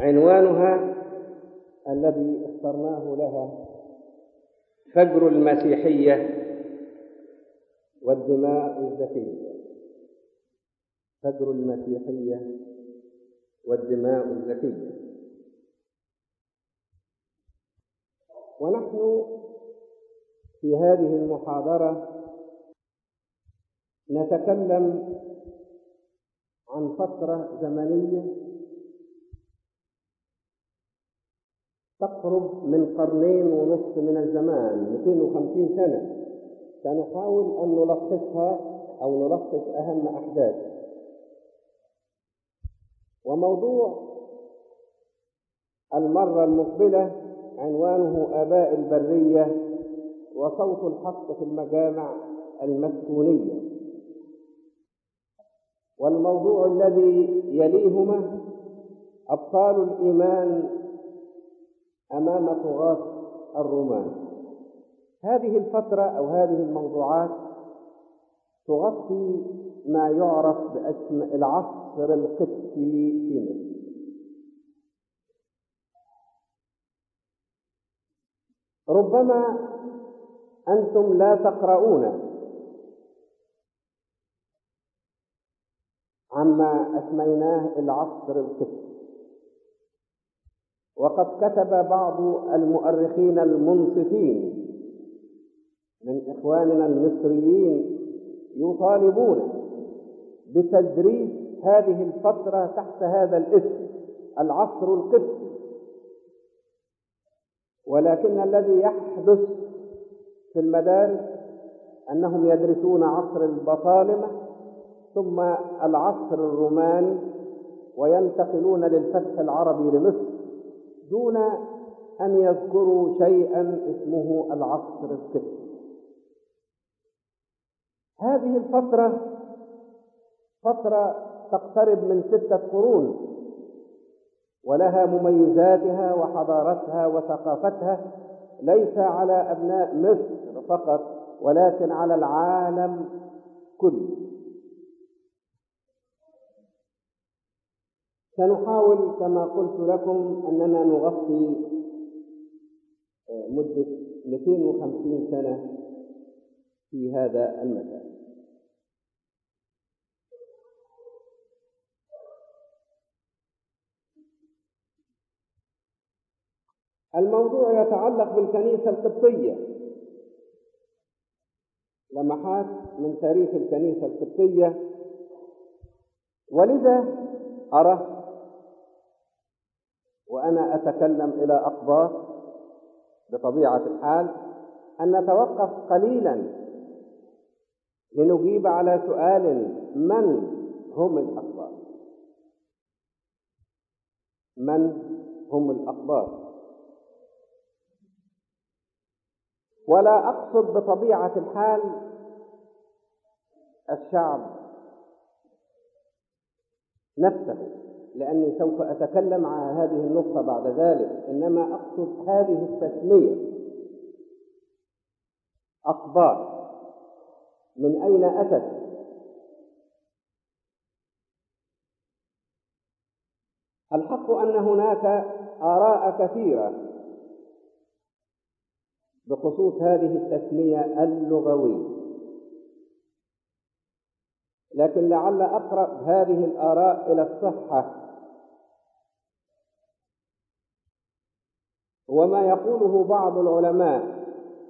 عنوانها الذي اخترناه لها فجر المسيحية والدماء الزكية فجر المسيحية والدماء الزكية ونحن في هذه المحاضرة نتكلم عن فترة زمنية تقرب من قرنين ونصف من الزمان 250 سنة سنحاول أن نلخصها أو نلخص أهم أحداث وموضوع المرة المقبلة عنوانه آباء البرية وصوت الحق في المجامع المسكونية والموضوع الذي يليهما أبطال الإيمان أمام طغاة الرومان هذه الفترة أو هذه الموضوعات تغطي ما يعرف باسم العصر القبطي في مصر ربما أنتم لا تقرؤون عما أسميناه العصر القبطي وقد كتب بعض المؤرخين المنصفين من إخواننا المصريين يطالبون بتدريس هذه الفترة تحت هذا الاسم العصر القبطي ولكن الذي يحدث في المدارس أنهم يدرسون عصر البطالمة ثم العصر الروماني وينتقلون للفتح العربي لمصر دون أن يذكروا شيئا اسمه العصر القبطي هذه الفترة فترة تقترب من ستة قرون ولها مميزاتها وحضارتها وثقافتها ليس على أبناء مصر فقط ولكن على العالم كله سنحاول كما قلت لكم أننا نغطي مدة 250 سنة في هذا المكان الموضوع يتعلق بالكنيسة القبطية لمحات من تاريخ الكنيسة القبطية ولذا أرى وأنا أتكلم إلى أقباط بطبيعة الحال أن نتوقف قليلا لنجيب على سؤال من هم الأقباط من هم الأقباط ولا أقصد بطبيعة الحال الشعب نفسه لأني سوف أتكلم عن هذه النقطة بعد ذلك إنما أقصد هذه التسمية أقباط من أين أتت الحق أن هناك آراء كثيرة بخصوص هذه التسمية اللغوية لكن لعل أقرب هذه الآراء إلى الصحة وما يقوله بعض العلماء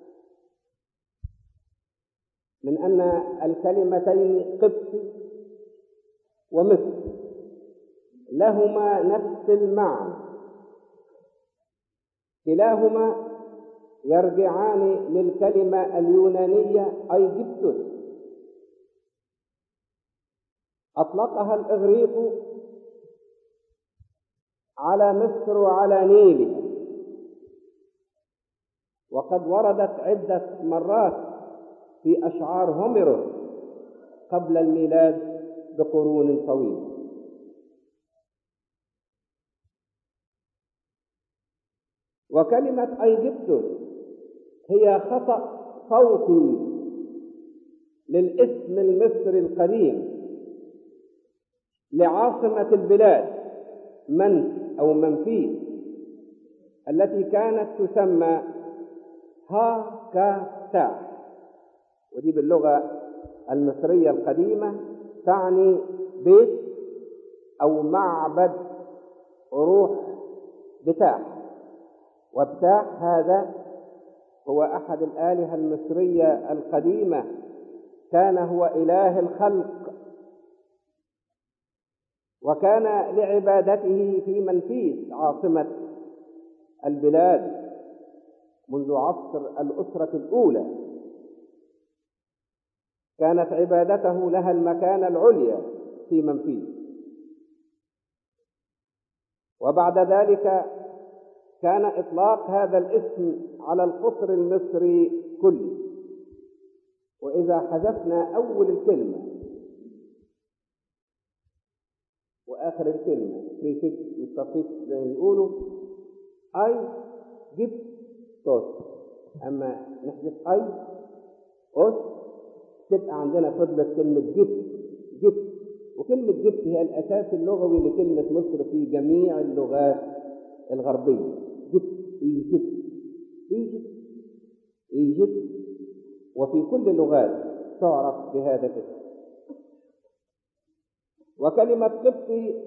من أن الكلمتين قبط ومصر لهما نفس المعنى كلاهما يرجعان للكلمة اليونانية أيجبتوس أطلقها الإغريق على مصر وعلى نيلها وقد وردت عدة مرات في أشعار هوميروس قبل الميلاد بقرون طويلة وكلمة أيجبتوس هي خطأ صوتي للاسم المصري القديم لعاصمة البلاد منف أو منفيس التي كانت تسمى ها كا تا ودي باللغة المصرية القديمة تعني بيت أو معبد روح بتاح وبتاح هذا هو أحد الآلهة المصرية القديمة كان هو إله الخلق وكان لعبادته في منفيس عاصمة البلاد منذ عصر الأسرة الأولى كانت عبادته لها المكانة العليا في منفيس وبعد ذلك كان إطلاق هذا الاسم على القصر المصري كله وإذا حذفنا أول الكلمة وآخر الكلمة في فكر التصريف زي ما بيقولوا أي جبت توت أما نحذف أي أس تبقى عندنا فضلت كلمة جبت جبت وكلمة جبت هي الأساس اللغوي لكلمة مصر في جميع اللغات الغربية جبت إيجبت إيجبت إيجبت وفي كل اللغات تعرف بهذا الاسم وكلمة قبطي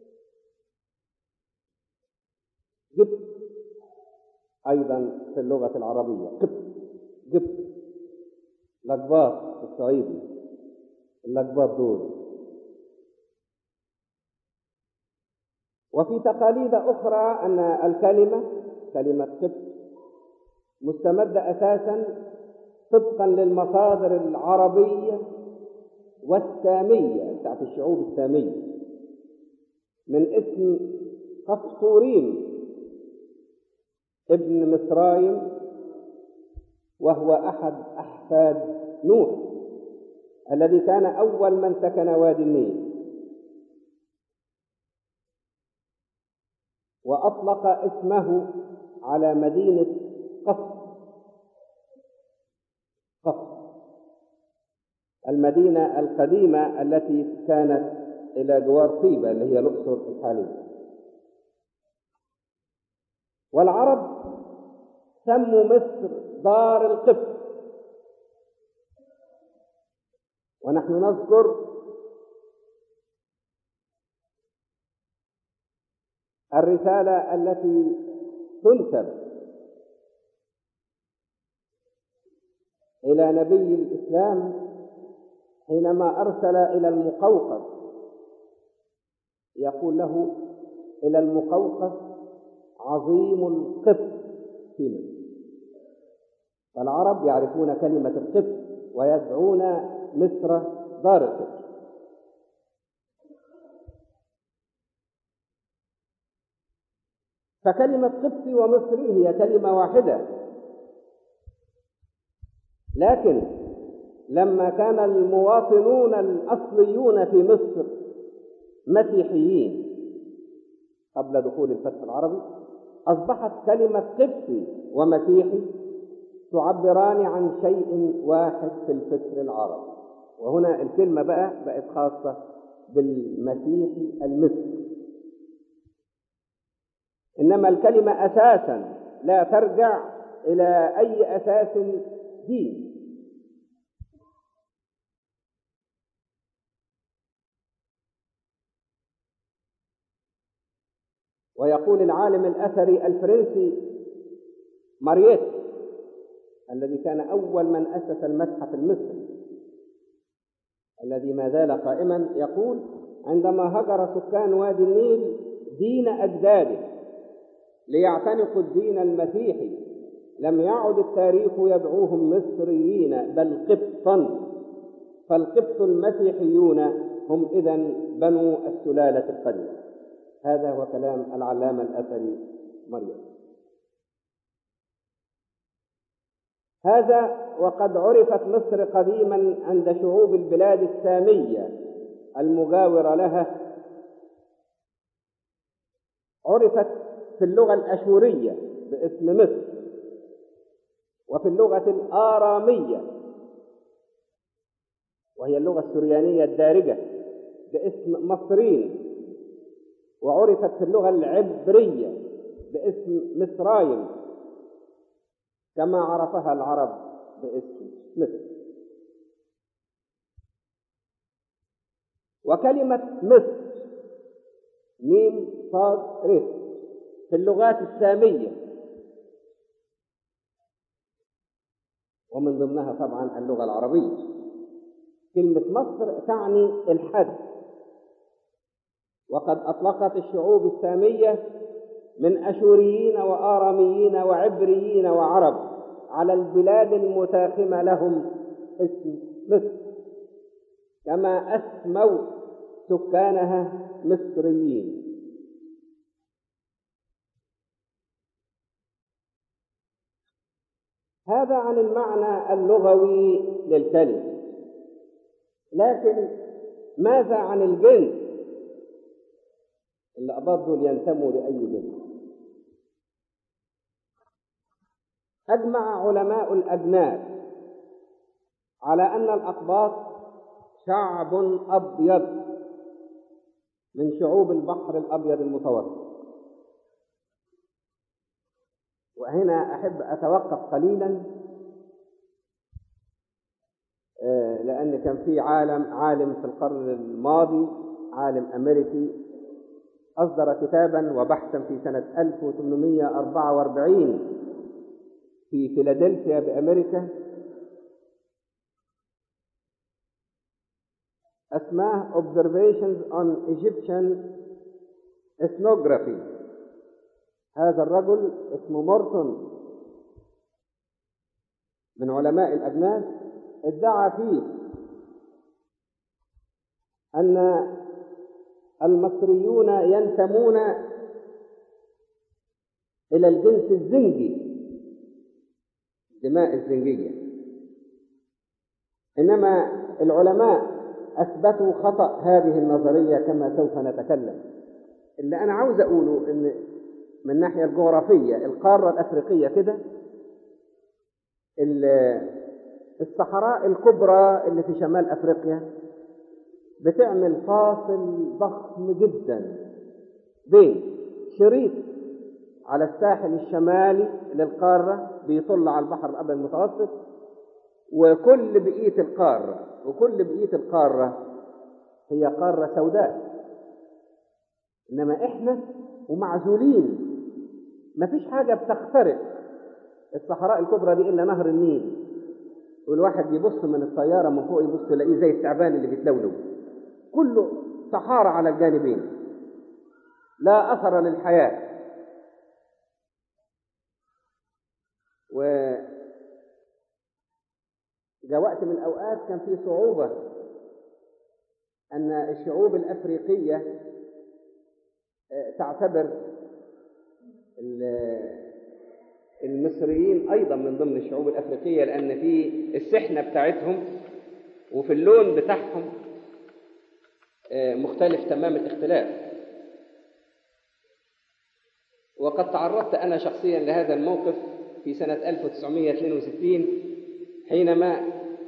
جبت أيضا في اللغة العربية قبط جبت لقباط الصعيدي اللقباط دول وفي تقاليد أخرى أن الكلمة كلمة قبط مستمدة أساسا طبقا للمصادر العربية والسامية بتاعت الشعوب السامية من اسم قفطورين ابن مصرايم وهو أحد أحفاد نوح الذي كان أول من سكن وادي النيل وأطلق اسمه على مدينة قفط قفط المدينة القديمة التي كانت إلى جوار طيبة اللي هي الأقصر الحالية والعرب سموا مصر دار القبط ونحن نذكر الرسالة التي تنسب إلى نبي الإسلام حينما أرسل إلى المقوقس يقول له إلى المقوقس عظيم القبط في مصر فالعرب يعرفون كلمة القبط ويدعون مصر دار القبط فكلمة قبطي ومصري هي كلمة واحدة لكن لما كان المواطنون الأصليون في مصر مسيحيين قبل دخول الفتح العربي أصبحت كلمة قبطي ومسيحي تعبران عن شيء واحد في الفكر العربي وهنا الكلمة بقى بقت خاصة بالمسيحي المصري إنما الكلمة أساسا لا ترجع إلى أي أساس دين ويقول العالم الأثري الفرنسي مارييت الذي كان أول من أسس المتحف المصري الذي ما زال قائما يقول عندما هجر سكان وادي النيل دين أجداده ليعتنقوا الدين المسيحي لم يعد التاريخ يدعوهم مصريين بل قبطا فالقبط المسيحيون هم إذا بنو السلالة القديمة هذا هو كلام العلامة الأثري مريم هذا وقد عرفت مصر قديما عند شعوب البلاد السامية المجاورة لها عرفت في اللغة الأشورية باسم مصر وفي اللغة الآرامية وهي اللغة السريانية الدارجة باسم مصرين وعرفت في اللغة العبرية باسم مصرايم كما عرفها العرب باسم مصر وكلمة مصر ميم صاد ر في اللغات السامية ومن ضمنها طبعا اللغة العربية كلمة مصر تعني الحد وقد أطلقت الشعوب السامية من أشوريين وآراميين وعبريين وعرب على البلاد المتاخمة لهم اسم مصر كما أسموا سكانها مصريين هذا عن المعنى اللغوي للكلمة لكن ماذا عن الجنس اللي أبضوا ينتموا لأي جنس أجمع علماء الأجناس على أن الأقباط شعب أبيض من شعوب البحر الأبيض المتوسط وهنا أحب أتوقف قليلا لأن كان في عالم عالم في القرن الماضي عالم أمريكي أصدر كتابا وبحثا في سنة 1844 في فيلادلفيا بأمريكا اسماه Observations on Egyptian Ethnography هذا الرجل اسمه مورتون من علماء الأجناس ادعى فيه أن المصريون ينتمون إلى الجنس الزنجي دماء الزنجية إنما العلماء أثبتوا خطأ هذه النظرية كما سوف نتكلم اللي أنا عاوز أقوله إن من الناحية الجغرافية القارة الأفريقية كده الصحراء الكبرى اللي في شمال أفريقيا بتعمل فاصل ضخم جدا بين شريط على الساحل الشمالي للقارة بيطل على البحر الأبيض المتوسط وكل بقية القارة وكل بقية القارة هي قارة سوداء إنما إحنا ومعزولين مفيش حاجة بتخترق الصحراء الكبرى دي إلا نهر النيل والواحد يبص من الطيارة من فوق يبص يلاقيه زي التعبان اللي بيتلولو كله صحارى على الجانبين لا أثر للحياة و جاء وقت من الأوقات كان في صعوبة أن الشعوب الأفريقية تعتبر المصريين أيضا من ضمن الشعوب الأفريقية لأن في السحنة بتاعتهم وفي اللون بتاعهم مختلف تمام الاختلاف وقد تعرضت أنا شخصيا لهذا الموقف في سنة 1962 حينما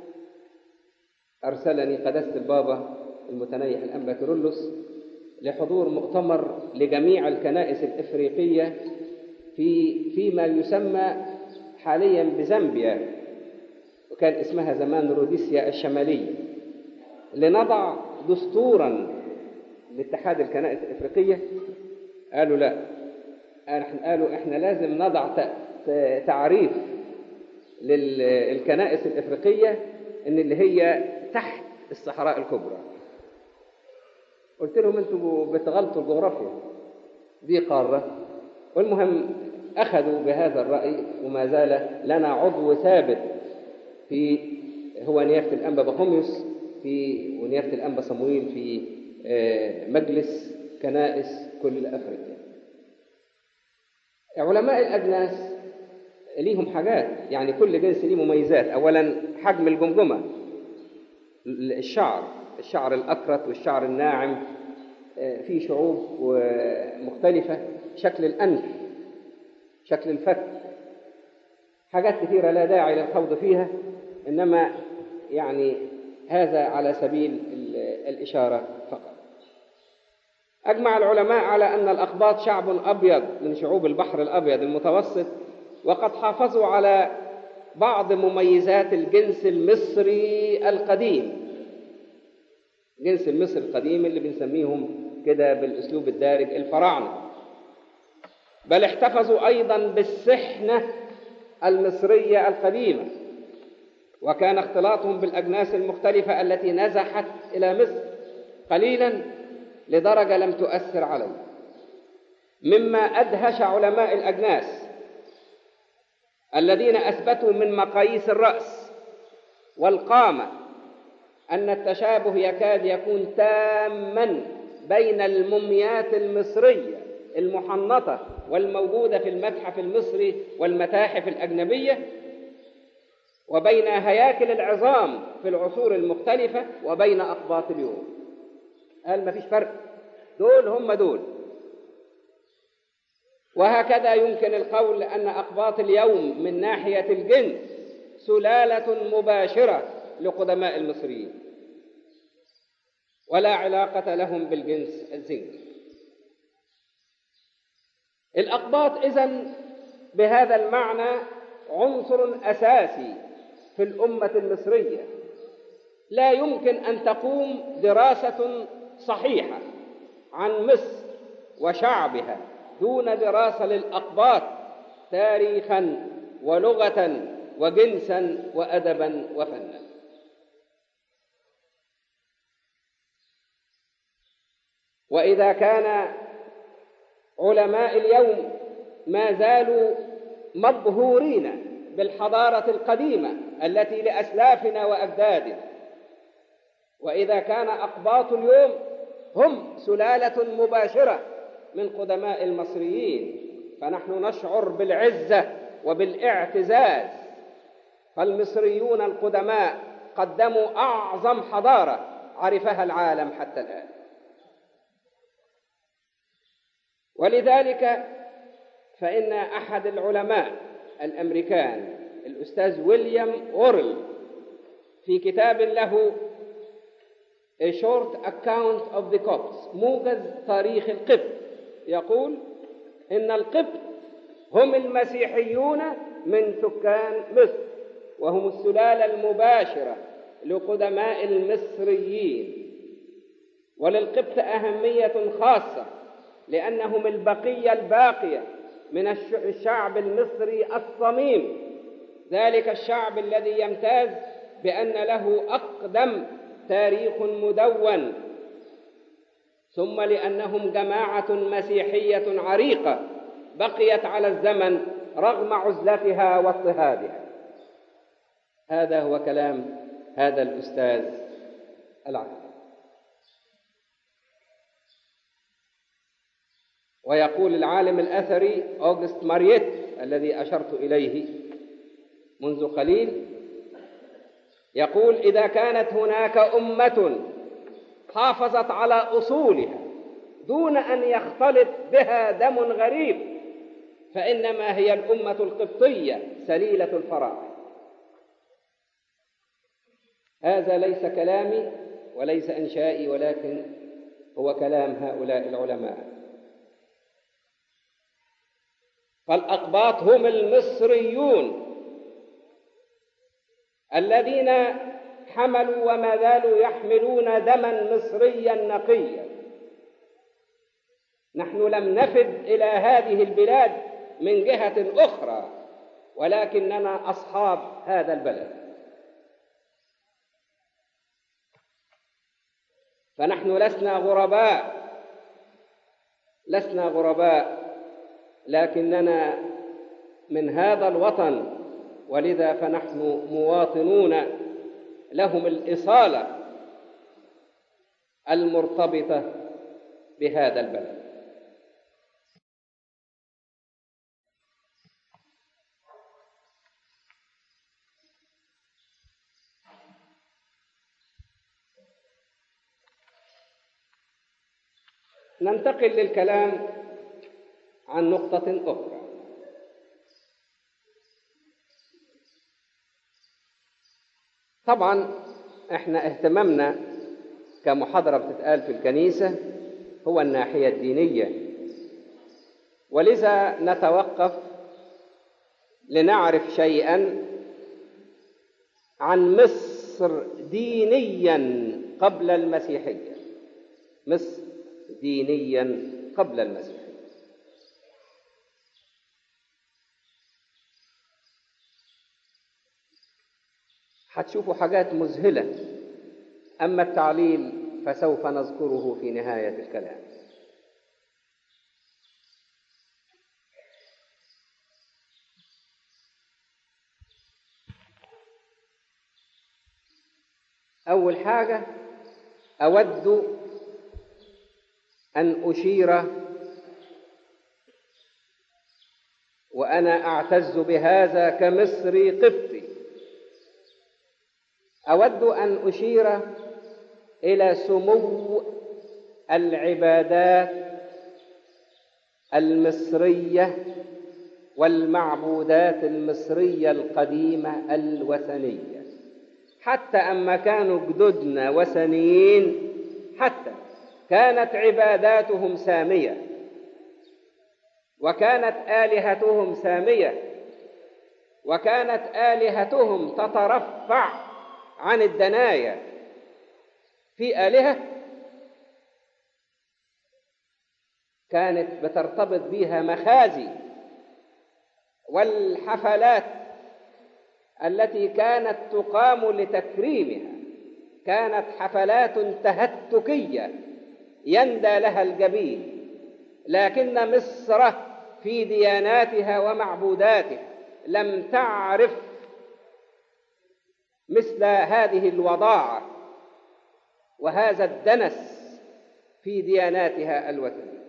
أرسلني قداسة البابا المتنيح الأنبا كيرلس لحضور مؤتمر لجميع الكنائس الإفريقية في فيما يسمى حاليا بزامبيا وكان اسمها زمان روديسيا الشمالية لنضع دستورا لاتحاد الكنائس الإفريقية قالوا لا قالوا احنا لازم نضع تعريف للكنائس الإفريقية إن اللي هي تحت الصحراء الكبرى قلت لهم انتوا بتغلطوا الجغرافيا دي قارة والمهم أخذوا بهذا الرأي وما زال لنا عضو ثابت في هو نيافة الأنبا بخوميوس في ونيافة الأنبا صمويل في مجلس كنائس كل أفريقيا علماء الأجناس ليهم حاجات يعني كل جنس ليه مميزات أولا حجم الجمجمة الشعر الشعر الأكرت والشعر الناعم في شعوب مختلفة شكل الأنف شكل الفك حاجات كثيرة لا داعي للخوض فيها إنما يعني هذا على سبيل الإشارة فقط أجمع العلماء على أن الأقباط شعب أبيض من شعوب البحر الأبيض المتوسط وقد حافظوا على بعض مميزات الجنس المصري القديم جنس المصري القديم اللي بنسميهم كده بالأسلوب الدارج الفراعنة بل احتفظوا أيضا بالسحنة المصرية القديمة وكان اختلاطهم بالأجناس المختلفة التي نزحت إلى مصر قليلا لدرجة لم تؤثر عليه مما أدهش علماء الأجناس الذين أثبتوا من مقاييس الرأس والقامة أن التشابه يكاد يكون تاما بين الموميات المصرية المحنطة والموجودة في المتحف المصري والمتاحف الأجنبية وبين هياكل العظام في العصور المختلفة وبين أقباط اليوم قال ما فيش فرق دول هم دول وهكذا يمكن القول أن أقباط اليوم من ناحية الجنس سلالة مباشرة لقدماء المصريين ولا علاقة لهم بالجنس الزنجي الأقباط إذن بهذا المعنى عنصر أساسي في الأمة المصرية لا يمكن أن تقوم دراسة صحيحة عن مصر وشعبها دون دراسة للأقباط تاريخا ولغة وجنسا وأدبا وفنا وإذا كان علماء اليوم ما زالوا مبهورين بالحضارة القديمة التي لأسلافنا وأجدادنا وإذا كان أقباط اليوم هم سلالة مباشرة من قدماء المصريين فنحن نشعر بالعزة وبالاعتزاز فالمصريون القدماء قدموا أعظم حضارة عرفها العالم حتى الآن ولذلك فإن أحد العلماء الأمريكان الأستاذ ويليام أورل في كتاب له A Short Account of the Copts موجز تاريخ القبط يقول إن القبط هم المسيحيون من سكان مصر وهم السلالة المباشرة لقدماء المصريين وللقبط أهمية خاصة لأنهم البقية الباقية من الشعب المصري الصميم ذلك الشعب الذي يمتاز بأن له أقدم تاريخ مدون ثم لأنهم جماعة مسيحية عريقة بقيت على الزمن رغم عزلتها واضطهادها هذا هو كلام هذا الأستاذ العالم ويقول العالم الأثري أوغست مارييت الذي أشرت إليه منذ قليل يقول إذا كانت هناك أمة حافظت على أصولها دون أن يختلط بها دم غريب فإنما هي الأمة القبطية سليلة الفراعنة هذا ليس كلامي وليس إنشائي ولكن هو كلام هؤلاء العلماء فالأقباط هم المصريون الذين حملوا وما زالوا يحملون دما مصريا نقيا نحن لم نفد إلى هذه البلاد من جهة أخرى ولكننا أصحاب هذا البلد فنحن لسنا غرباء لسنا غرباء لكننا من هذا الوطن ولذا فنحن مواطنون لهم الإصالة المرتبطة بهذا البلد ننتقل للكلام عن نقطة أخرى طبعا احنا اهتمامنا كمحاضرة بتتقال في الكنيسة هو الناحية الدينية ولذا نتوقف لنعرف شيئا عن مصر دينيا قبل المسيحية مصر دينيا قبل المسيحية هتشوفوا حاجات مذهلة أما التعليل فسوف نذكره في نهاية الكلام أول حاجة أود أن أشير وأنا أعتز بهذا كمصري قبطي أود أن أشير إلى سمو العبادات المصرية والمعبودات المصرية القديمة الوثنية حتى أما كانوا جدودنا وثنيين حتى كانت عباداتهم سامية وكانت آلهتهم سامية وكانت آلهتهم تترفع عن الدنايا في آلهة كانت بترتبط بها مخازي والحفلات التي كانت تقام لتكريمها كانت حفلات تهتكيه يندى لها الجبين لكن مصر في دياناتها ومعبوداتها لم تعرف مثل هذه الوضاعه وهذا الدنس في دياناتها الوثنيه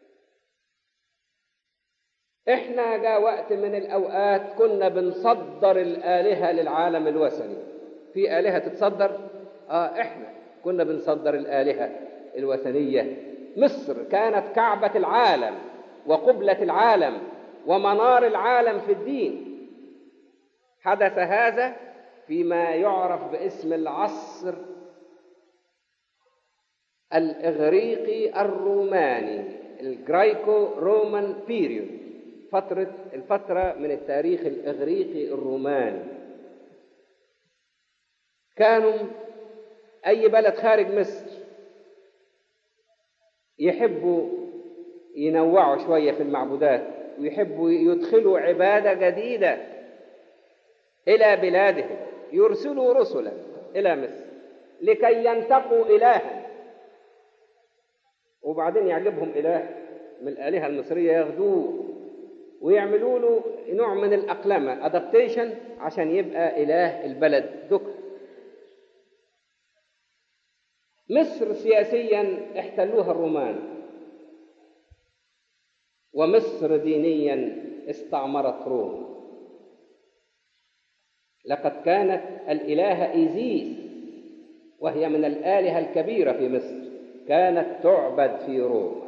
احنا جاء وقت من الاوقات كنا بنصدر الالهه للعالم الوثني في الهه تتصدر اه احنا كنا بنصدر الالهه الوثنيه مصر كانت كعبه العالم وقبله العالم ومنار العالم في الدين حدث هذا فيما يعرف باسم العصر الاغريقي الروماني الجرايكو رومان بيريود فترة الفترة من التاريخ الإغريقي الروماني كانوا أي بلد خارج مصر يحبوا ينوعوا شوية في المعبودات ويحبوا يدخلوا عبادة جديدة إلى بلادهم يرسلوا رسلا إلى مصر لكي ينتقوا إلها وبعدين يعجبهم إله من الآلهة المصرية ياخدوه ويعملوا له نوع من الأقلمة أدابتيشن عشان يبقى إله البلد دك مصر سياسيا احتلوها الرومان ومصر دينيا استعمرت روما لقد كانت الإلهة إيزيس وهي من الآلهة الكبيرة في مصر كانت تعبد في روما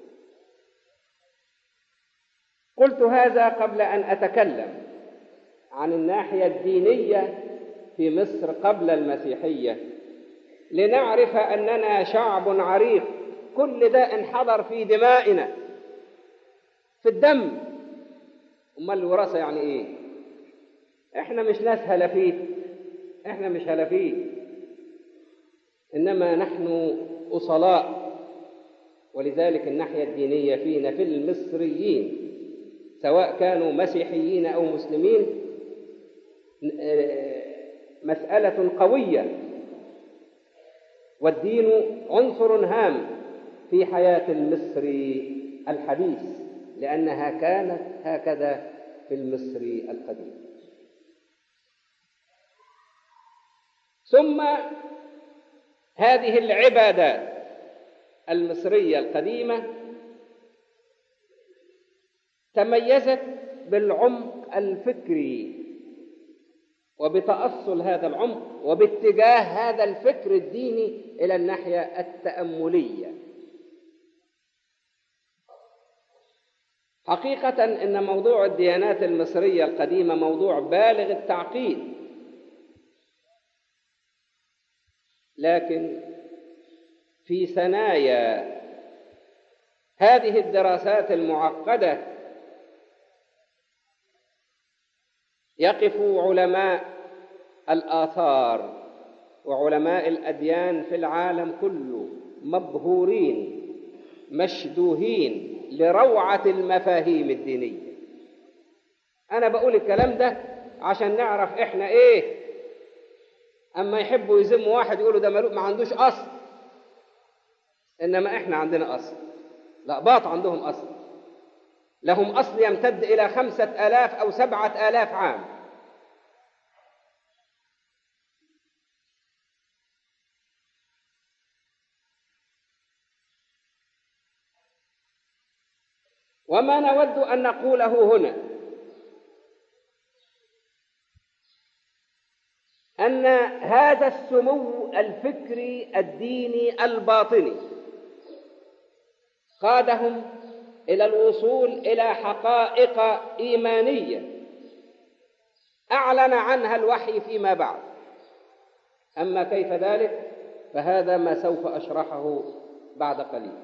قلت هذا قبل أن أتكلم عن الناحية الدينية في مصر قبل المسيحية لنعرف أننا شعب عريق كل ده انحضر في دمائنا في الدم أمال الوراثة يعني إيه؟ إحنا مش ناس هلفيت إحنا مش هلفيت إنما نحن أصلاء ولذلك الناحية الدينية فينا في المصريين سواء كانوا مسيحيين أو مسلمين مسألة قوية والدين عنصر هام في حياة المصري الحديث لأنها كانت هكذا في المصري القديم ثم هذه العبادات المصرية القديمة تميزت بالعمق الفكري وبتأصل هذا العمق وباتجاه هذا الفكر الديني إلى الناحية التأملية حقيقة إن موضوع الديانات المصرية القديمة موضوع بالغ التعقيد لكن في ثنايا هذه الدراسات المعقدة يقف علماء الآثار وعلماء الأديان في العالم كله مبهورين مشدوهين لروعة المفاهيم الدينية أنا بقول الكلام ده عشان نعرف إحنا إيه أما يحبوا يذموا واحد يقولوا ده ما عندوش أصل إنما إحنا عندنا أصل لا باط عندهم أصل لهم أصل يمتد إلى خمسة آلاف أو سبعة آلاف عام وما نود أن نقوله هنا أن هذا السمو الفكري الديني الباطني قادهم إلى الوصول إلى حقائق إيمانية أعلن عنها الوحي فيما بعد أما كيف ذلك فهذا ما سوف أشرحه بعد قليل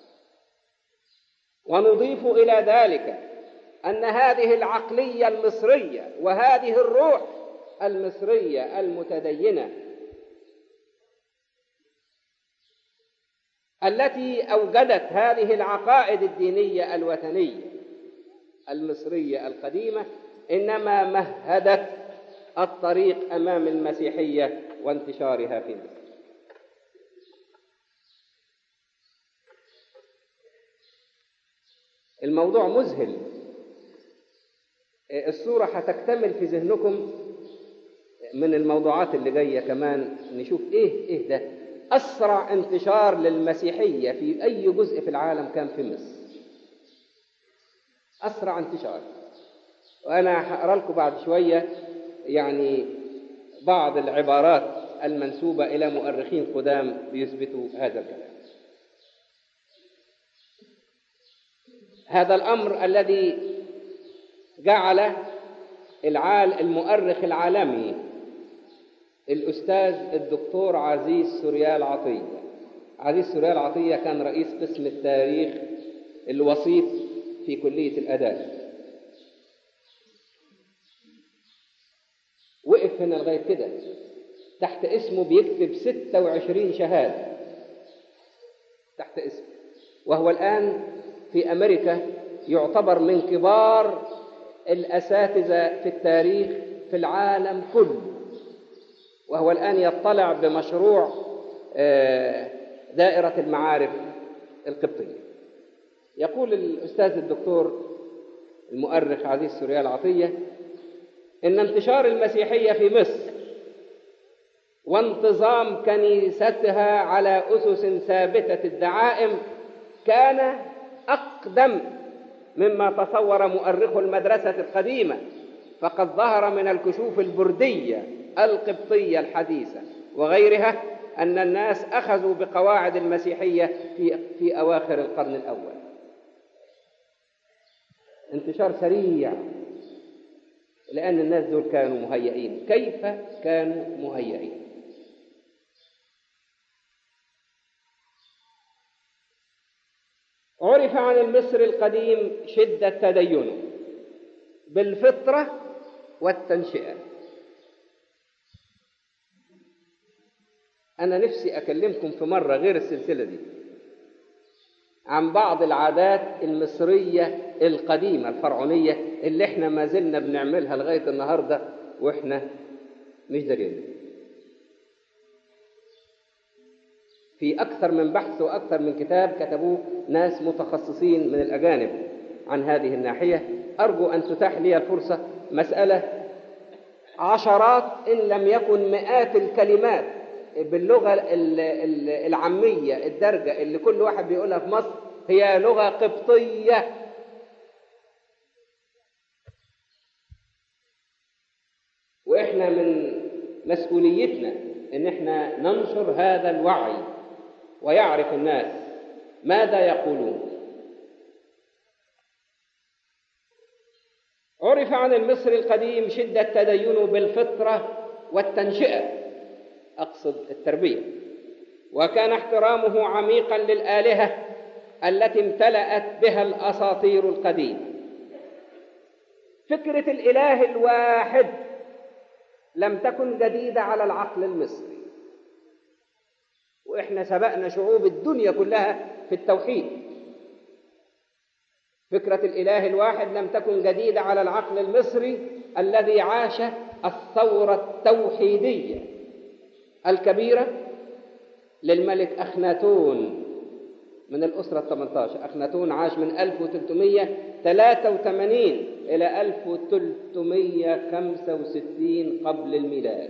ونضيف إلى ذلك أن هذه العقلية المصرية وهذه الروح المصرية المتدينة التي أوجدت هذه العقائد الدينية الوثنية المصرية القديمة إنما مهدت الطريق أمام المسيحية وانتشارها في مصر الموضوع مذهل الصورة هتكتمل في ذهنكم من الموضوعات اللي جاية كمان نشوف إيه إيه ده أسرع انتشار للمسيحية في أي جزء في العالم كان في مصر أسرع انتشار وأنا هقرأ لكم بعد شوية يعني بعض العبارات المنسوبة إلى مؤرخين قدام بيثبتوا هذا الكلام هذا الأمر الذي جعل العال المؤرخ العالمي الأستاذ الدكتور عزيز سوريال عطية عزيز سوريال عطية كان رئيس قسم التاريخ الوسيط في كلية الآداب وقف هنا لغاية كده تحت اسمه بيكتب 26 شهادة تحت اسمه وهو الآن في أمريكا يعتبر من كبار الأساتذة في التاريخ في العالم كله وهو الآن يطلع بمشروع دائرة المعارف القبطية يقول الأستاذ الدكتور المؤرخ عزيز سوريال عطية إن انتشار المسيحية في مصر وانتظام كنيستها على أسس ثابتة الدعائم كان أقدم مما تصور مؤرخو المدرسة القديمة فقد ظهر من الكشوف البردية القبطية الحديثة وغيرها أن الناس أخذوا بقواعد المسيحية في, في أواخر القرن الأول انتشار سريع لأن الناس دول كانوا مهيئين كيف كانوا مهيئين عرف عن المصري القديم شدة تدينه بالفطرة والتنشئة أنا نفسي أكلمكم في مرة غير السلسلة دي عن بعض العادات المصرية القديمة الفرعونية اللي احنا ما زلنا بنعملها لغاية النهاردة واحنا مش دارين في أكثر من بحث وأكثر من كتاب كتبوه ناس متخصصين من الأجانب عن هذه الناحية أرجو أن تتاح لي الفرصة مسألة عشرات إن لم يكن مئات الكلمات باللغة العامية الدرجة اللي كل واحد بيقولها في مصر هي لغة قبطية وإحنا من مسؤوليتنا إن إحنا ننشر هذا الوعي ويعرف الناس ماذا يقولون عرف عن المصري القديم شدة تدينه بالفطرة والتنشئة أقصد التربية وكان احترامه عميقا للآلهة التي امتلأت بها الأساطير القديمة فكرة الإله الواحد لم تكن جديدة على العقل المصري وإحنا سبقنا شعوب الدنيا كلها في التوحيد فكرة الإله الواحد لم تكن جديدة على العقل المصري الذي عاش الثورة التوحيدية الكبيرة للملك أخناتون من الأسرة الثمنتاشر أخناتون عاش من 1383 إلى 1365 قبل الميلاد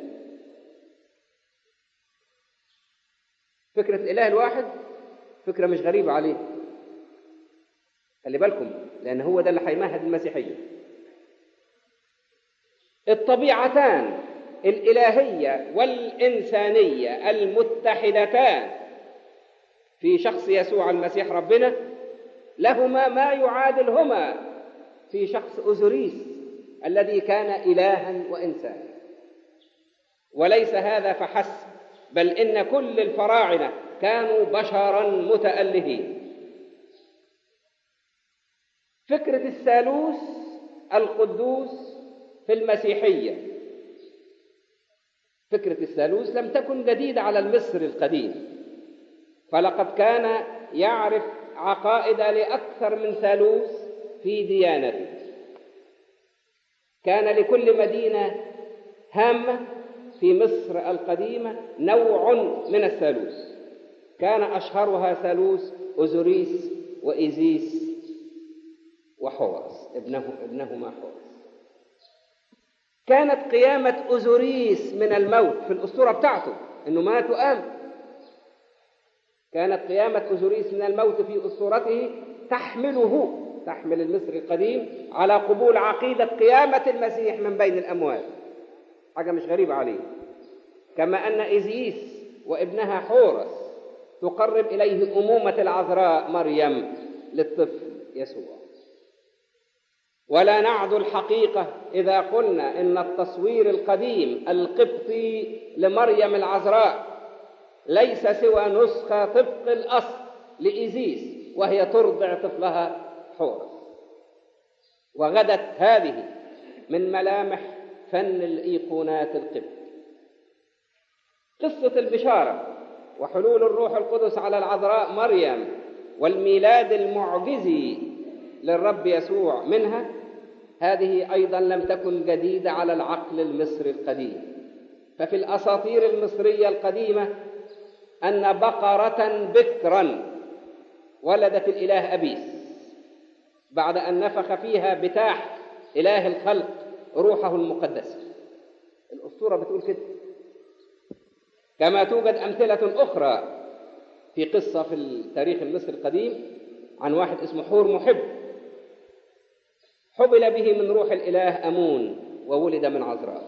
فكرة الإله الواحد فكرة مش غريبة عليه خلي بالكم لأن هو ده اللي هيمهد المسيحية الطبيعتان الإلهية والإنسانية المتحدتان في شخص يسوع المسيح ربنا لهما ما يعادلهما في شخص أزوريس الذي كان إلها وإنسانا وليس هذا فحسب بل إن كل الفراعنة كانوا بشرا متألهين فكرة الثالوث القدوس في المسيحية فكرة الثالوث لم تكن جديدة على المصري القديم فلقد كان يعرف عقائد لأكثر من ثالوث في ديانته كان لكل مدينة هامة في مصر القديمة نوع من الثالوث كان أشهرها ثالوث أوزوريس وإيزيس وحورس ابنه ابنهما حورس كانت قيامة أوزوريس من الموت في الأسطورة بتاعته إنه مات وقام كانت قيامة أوزوريس من الموت في أسطورته تحمله تحمل المصري القديم على قبول عقيدة قيامة المسيح من بين الأموات حاجة مش غريبة عليه كما أن إيزيس وابنها حورس تقرب إليه أمومة العذراء مريم للطفل يسوع ولا نعد الحقيقة إذا قلنا إن التصوير القديم القبطي لمريم العذراء ليس سوى نسخة طبق الأصل لإيزيس وهي ترضع طفلها حورس وغدت هذه من ملامح فن الإيقونات القبط قصة البشارة وحلول الروح القدس على العذراء مريم والميلاد المعجزي للرب يسوع منها هذه أيضا لم تكن جديدة على العقل المصري القديم ففي الأساطير المصرية القديمة أن بقرة بكرا ولدت الإله أبيس بعد أن نفخ فيها بتاح إله الخلق روحه المقدسة الأسطورة بتقول كده كما توجد أمثلة أخرى في قصة في التاريخ المصري القديم عن واحد اسمه حور محب حبل به من روح الإله أمون وولد من عذراء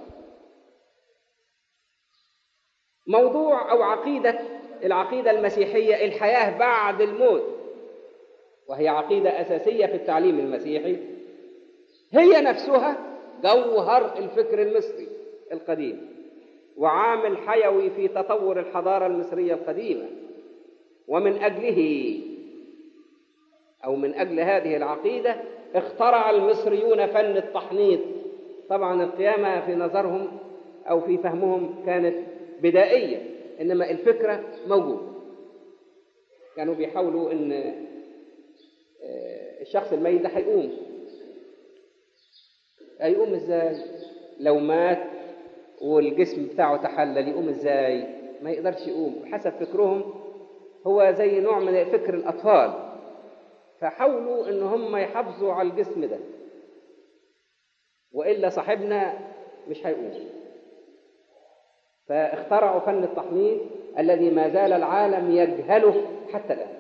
موضوع أو عقيدة العقيدة المسيحية الحياة بعد الموت وهي عقيدة أساسية في التعليم المسيحي هي نفسها جوهر الفكر المصري القديم وعامل حيوي في تطور الحضارة المصرية القديمة ومن أجله أو من أجل هذه العقيدة اخترع المصريون فن التحنيط طبعا القيامة في نظرهم أو في فهمهم كانت بدائية إنما الفكرة موجودة كانوا بيحاولوا إن الشخص الميت ده هيقوم هيقوم ازاي لو مات والجسم بتاعه تحلل يقوم ازاي ما يقدرش يقوم حسب فكرهم هو زي نوع من فكر الأطفال فحاولوا ان هم يحافظوا على الجسم ده والا صاحبنا مش هيقوم فاخترعوا فن التحنيط الذي ما زال العالم يجهله حتى الان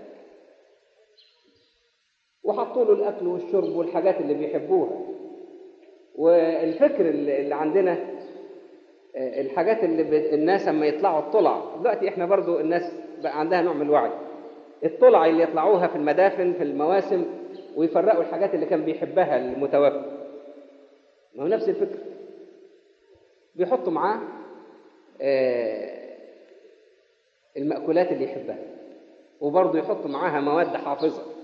وحطوا له الاكل والشرب والحاجات اللي بيحبوها والفكر اللي عندنا الحاجات اللي الناس لما يطلعوا الطلع دلوقتي احنا برضو الناس بقى عندها نوع من الوعي الطلع اللي يطلعوها في المدافن في المواسم ويفرقوا الحاجات اللي كان بيحبها المتوفى ما هو نفس الفكر بيحطوا معاه المأكولات اللي يحبها وبرضه يحطوا معاها مواد حافظة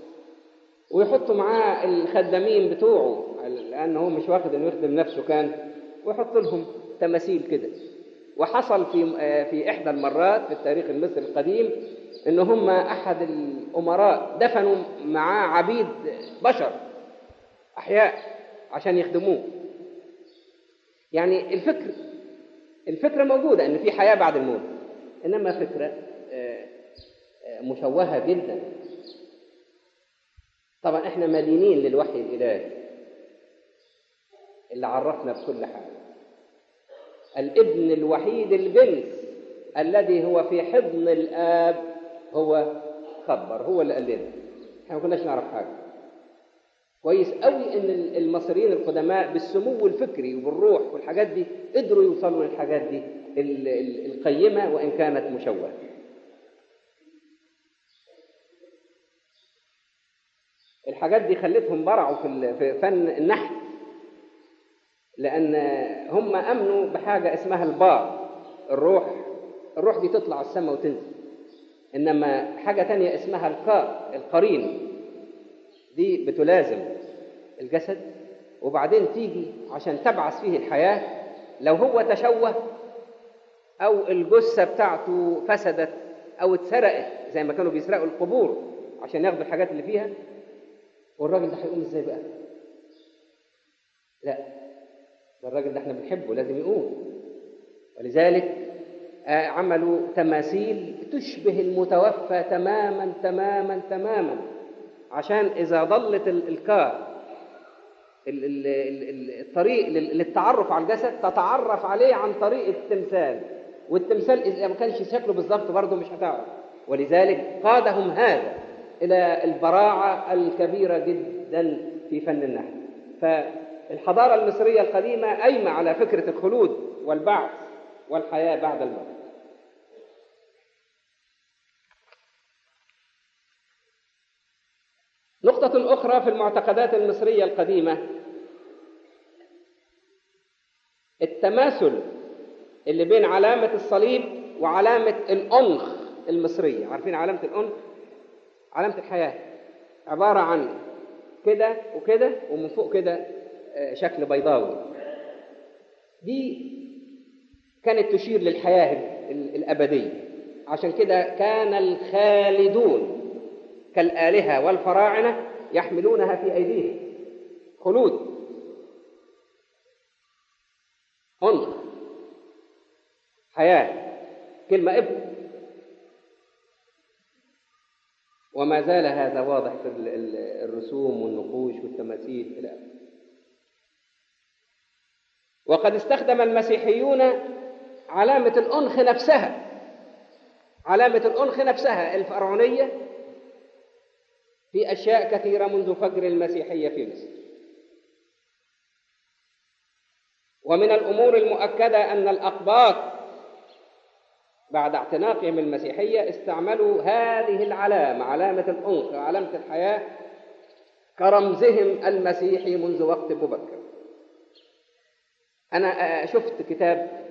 ويحطوا معاه الخدامين بتوعه لأنه هو مش واخد إنه يخدم نفسه كان ويحط لهم تماثيل كده وحصل في في إحدى المرات في التاريخ المصري القديم إن هم أحد الأمراء دفنوا معاه عبيد بشر أحياء عشان يخدموه يعني الفكر الفكرة موجودة إن في حياة بعد الموت إنما فكرة مشوهة جدا طبعا احنا مدينين للوحي الإلهي اللي عرفنا بكل حاجة الابن الوحيد الجنس الذي هو في حضن الآب هو خبر هو اللي قال لنا احنا ما كناش نعرف حاجة كويس قوي ان المصريين القدماء بالسمو الفكري وبالروح والحاجات دي قدروا يوصلوا للحاجات دي القيمة وإن كانت مشوهة الحاجات دي خلتهم برعوا في فن النحت لأن هم أمنوا بحاجة اسمها البار الروح الروح دي تطلع على السماء وتنزل إنما حاجة تانية اسمها القاء القرين دي بتلازم الجسد وبعدين تيجي عشان تبعث فيه الحياة لو هو تشوه أو الجثة بتاعته فسدت أو اتسرقت زي ما كانوا بيسرقوا القبور عشان ياخدوا الحاجات اللي فيها والراجل ده هيقوم ازاي بقى؟ لا ده الراجل ده احنا بنحبه لازم يقوم ولذلك عملوا تماثيل تشبه المتوفى تماما تماما تماما عشان إذا ضلت الكار الطريق للتعرف على الجسد تتعرف عليه عن طريق التمثال والتمثال إذا ما كانش شكله بالظبط برضه مش هتعرف ولذلك قادهم هذا إلى البراعة الكبيرة جدا في فن النحت فالحضارة المصرية القديمة قايمة على فكرة الخلود والبعث والحياة بعد الموت نقطة أخرى في المعتقدات المصرية القديمة التماثل اللي بين علامة الصليب وعلامة الأنخ المصرية عارفين علامة الأنخ علامة الحياة عبارة عن كده وكده ومن فوق كده شكل بيضاوي دي كانت تشير للحياة الأبدية عشان كده كان الخالدون كالآلهة والفراعنة يحملونها في أيديهم خلود أنخ حياة كلمة ابن وما زال هذا واضح في الرسوم والنقوش والتماثيل إلى آخره وقد استخدم المسيحيون علامة الأنخ نفسها علامة الأنخ نفسها الفرعونية في أشياء كثيرة منذ فجر المسيحية في مصر ومن الأمور المؤكدة أن الأقباط بعد اعتناقهم المسيحية استعملوا هذه العلامة علامة الأنخ علامة الحياة كرمزهم المسيحي منذ وقت مبكر أنا شفت كتاب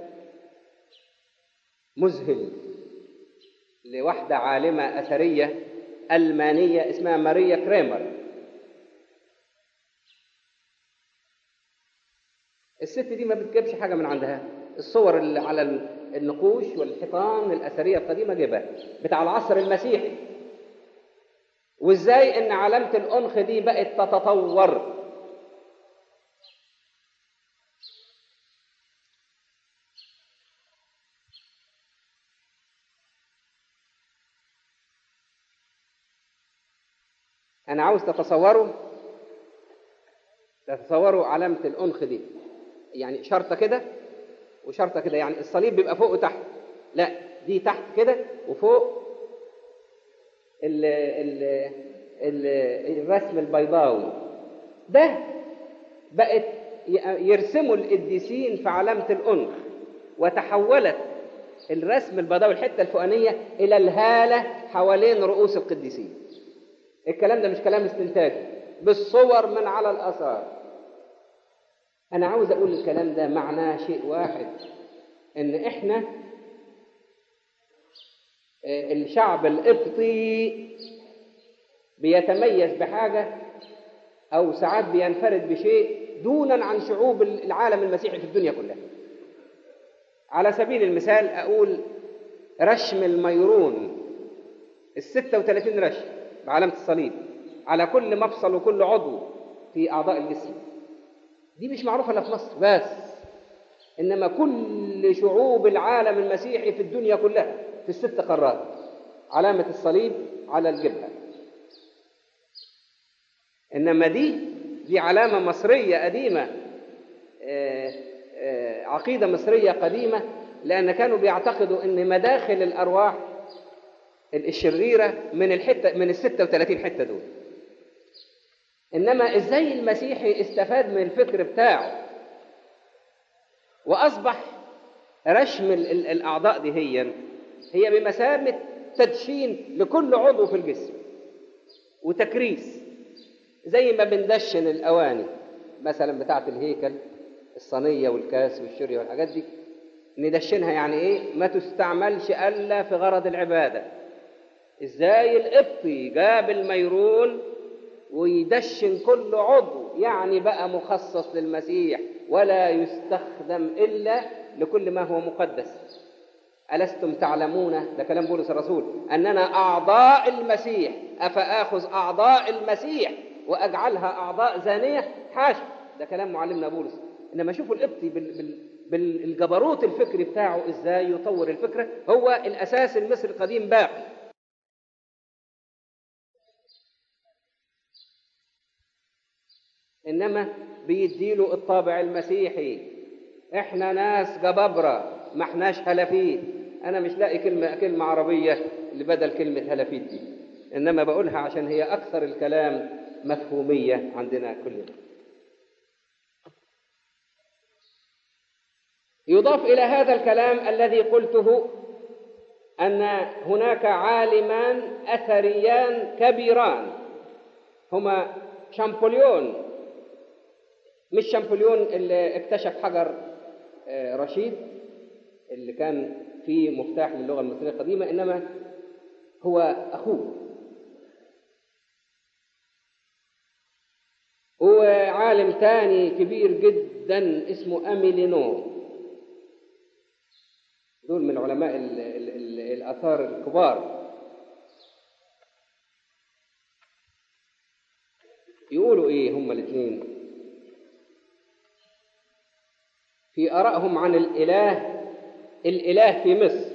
مذهل لواحدة عالمة أثرية ألمانية اسمها ماريا كريمر الست دي ما بتجيبش حاجة من عندها الصور اللي على النقوش والحيطان الأثرية القديمة جايبها بتاع العصر المسيحي وازاي ان علامة الأنخ دي بقت تتطور أنا عاوز تتصوروا تتصوروا علامة الأنخ دي يعني شرطة كده وشرطة كده يعني الصليب بيبقى فوق وتحت لا دي تحت كده وفوق ال ال ال الرسم البيضاوي ده بقت يرسموا القديسين في علامة الأنخ وتحولت الرسم البيضاوي الحتة الفوقانية إلى الهالة حوالين رؤوس القديسين الكلام ده مش كلام استنتاجي بالصور من على الآثار أنا عاوز أقول الكلام ده معناه شيء واحد إن إحنا الشعب القبطي بيتميز بحاجة أو ساعات بينفرد بشيء دونا عن شعوب العالم المسيحي في الدنيا كلها على سبيل المثال أقول رشم الميرون الستة وثلاثين رشم بعلامة الصليب على كل مفصل وكل عضو في أعضاء الجسم دي مش معروفة إلا في مصر بس إنما كل شعوب العالم المسيحي في الدنيا كلها في الست قارات علامة الصليب على الجبهة إنما دي دي علامة مصرية قديمة آه، آه، عقيدة مصرية قديمة لأن كانوا بيعتقدوا إن مداخل الأرواح الشريرة من الحتة من ال 36 حتة دول إنما إزاي المسيحي استفاد من الفكر بتاعه وأصبح رشم ال- ال- الأعضاء دي هي هي بمثابة تدشين لكل عضو في الجسم وتكريس زي ما بندشن الأواني مثلا بتاعة الهيكل الصينية والكاس والشرية والحاجات دي ندشنها يعني إيه ما تستعملش إلا في غرض العبادة إزاي القبطي جاب الميرون ويدشن كل عضو يعني بقى مخصص للمسيح ولا يستخدم إلا لكل ما هو مقدس ألستم تعلمون ده كلام بولس الرسول أننا أعضاء المسيح أفآخذ أعضاء المسيح وأجعلها أعضاء زانية حاشا ده كلام معلمنا بولس إنما شوفوا القبطي بال... بال... بالجبروت الفكري بتاعه إزاي يطور الفكرة هو الأساس المصري القديم باقي إنما بيديله الطابع المسيحي إحنا ناس جبابرة ما إحناش هلافيت أنا مش لاقي كلمة كلمة عربية اللي بدل كلمة هلافيت دي إنما بقولها عشان هي أكثر الكلام مفهومية عندنا كلنا يضاف إلى هذا الكلام الذي قلته أن هناك عالمان أثريان كبيران هما شامبوليون مش شامبوليون اللي اكتشف حجر آه، رشيد اللي كان فيه مفتاح للغة المصرية القديمة إنما هو أخوه وعالم تاني كبير جدا اسمه أميلينو دول من علماء ال ال ال الآثار الكبار يقولوا إيه هما الاثنين في آرائهم عن الإله الإله في مصر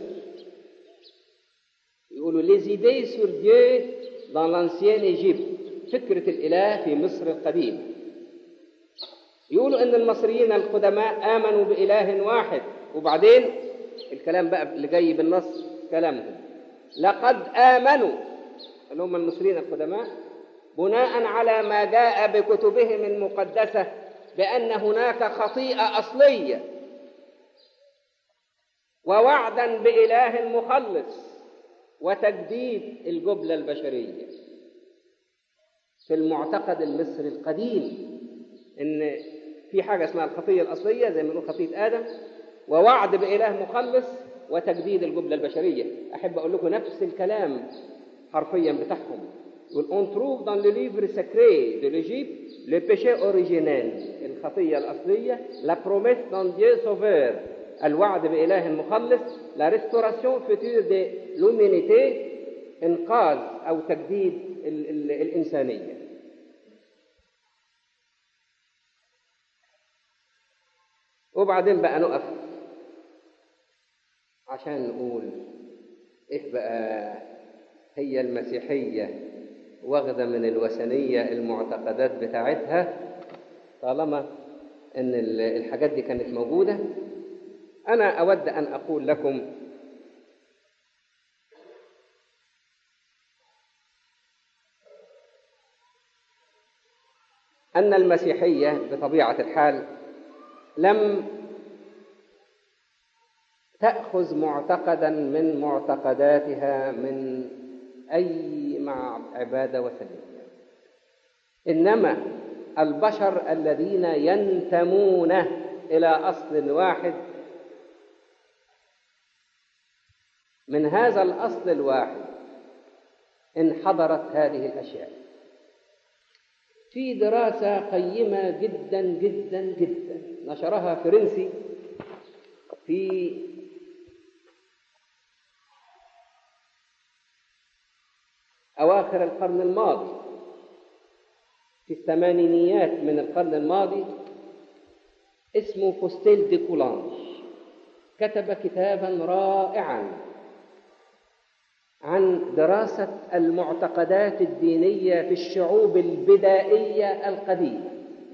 يقولوا les idées sur Dieu dans l'ancienne Égypte فكرة الإله في مصر القديم يقولوا إن المصريين القدماء آمنوا بإله واحد وبعدين الكلام بقى اللي جاي بالنص كلامهم لقد آمنوا اللي هم المصريين القدماء بناء على ما جاء بكتبهم المقدسة بأن هناك خطيئة أصلية ووعدا بإله مخلص وتجديد الجبلة البشرية في المعتقد المصري القديم إن في حاجة اسمها الخطية الأصلية زي ما نقول خطية آدم ووعد بإله مخلص وتجديد الجبلة البشرية أحب أقول لكم نفس الكلام حرفيا بتاعهم يقول on trouve dans le livre sacré de l'Égypte le péché originel الخطية الأصلية la promesse d'un Dieu sauveur الوعد بإله مخلص la restauration future de l'humanité إنقاذ أو تجديد ال ال الإنسانية وبعدين بقى نقف عشان نقول ايه بقى هي المسيحية واخدة من الوثنية المعتقدات بتاعتها طالما ان ال- الحاجات دي كانت موجودة انا اود ان اقول لكم ان المسيحية بطبيعة الحال لم تأخذ معتقدا من معتقداتها من أي مع عبادة وثنية إنما البشر الذين ينتمون إلى أصل واحد من هذا الأصل الواحد انحضرت هذه الأشياء في دراسة قيمة جدا جدا جدا نشرها فرنسي في أواخر القرن الماضي في الثمانينيات من القرن الماضي اسمه فوستيل دي كولانج كتب كتابا رائعا عن دراسة المعتقدات الدينية في الشعوب البدائية القديمة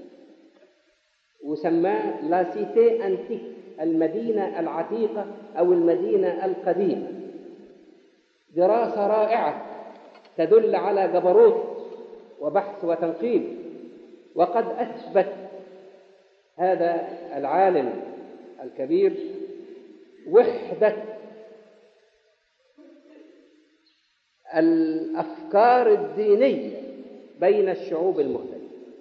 وسماه لا سيتي أنتيك المدينة العتيقة أو المدينة القديمة دراسة رائعة تدل على جبروت وبحث وتنقيب وقد أثبت هذا العالم الكبير وحدة الأفكار الدينية بين الشعوب المختلفة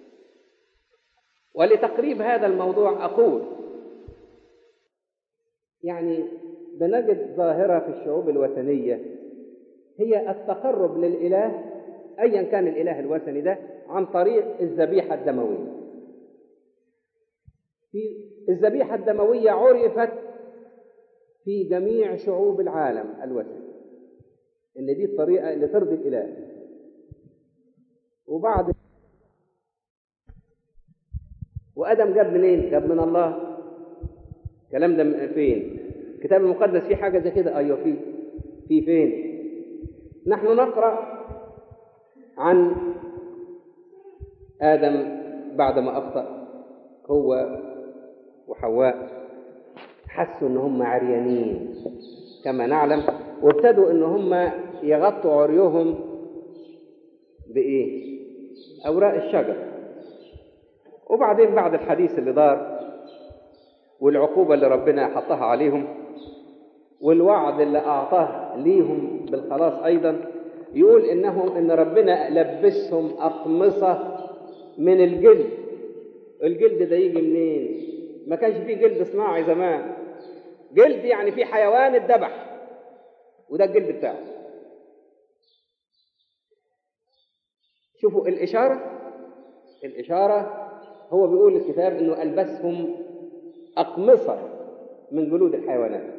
ولتقريب هذا الموضوع أقول يعني بنجد ظاهرة في الشعوب الوثنية هي التقرب للإله أيا كان الإله الوثني ده عن طريق الذبيحة الدموية في الذبيحة الدموية عرفت في جميع شعوب العالم الوثني إن دي الطريقة اللي ترضي الإله وبعد وآدم جاب منين؟ جاب من الله الكلام ده فين؟ الكتاب المقدس فيه حاجة زي كده أيوه فيه في فين؟ نحن نقرأ عن آدم بعدما أخطأ هو وحواء حسوا إن هم عريانين كما نعلم وابتدوا إن هم يغطوا عريهم بإيه؟ أوراق الشجر وبعدين بعد الحديث اللي دار والعقوبة اللي ربنا حطها عليهم والوعد اللي أعطاه ليهم بالخلاص أيضا يقول إنهم إن ربنا لبسهم أقمصة من الجلد الجلد ده يجي منين؟ ما كانش فيه جلد صناعي زمان جلد يعني في حيوان اتذبح وده الجلد بتاعه شوفوا الإشارة الإشارة هو بيقول الكتاب إنه ألبسهم أقمصة من جلود الحيوانات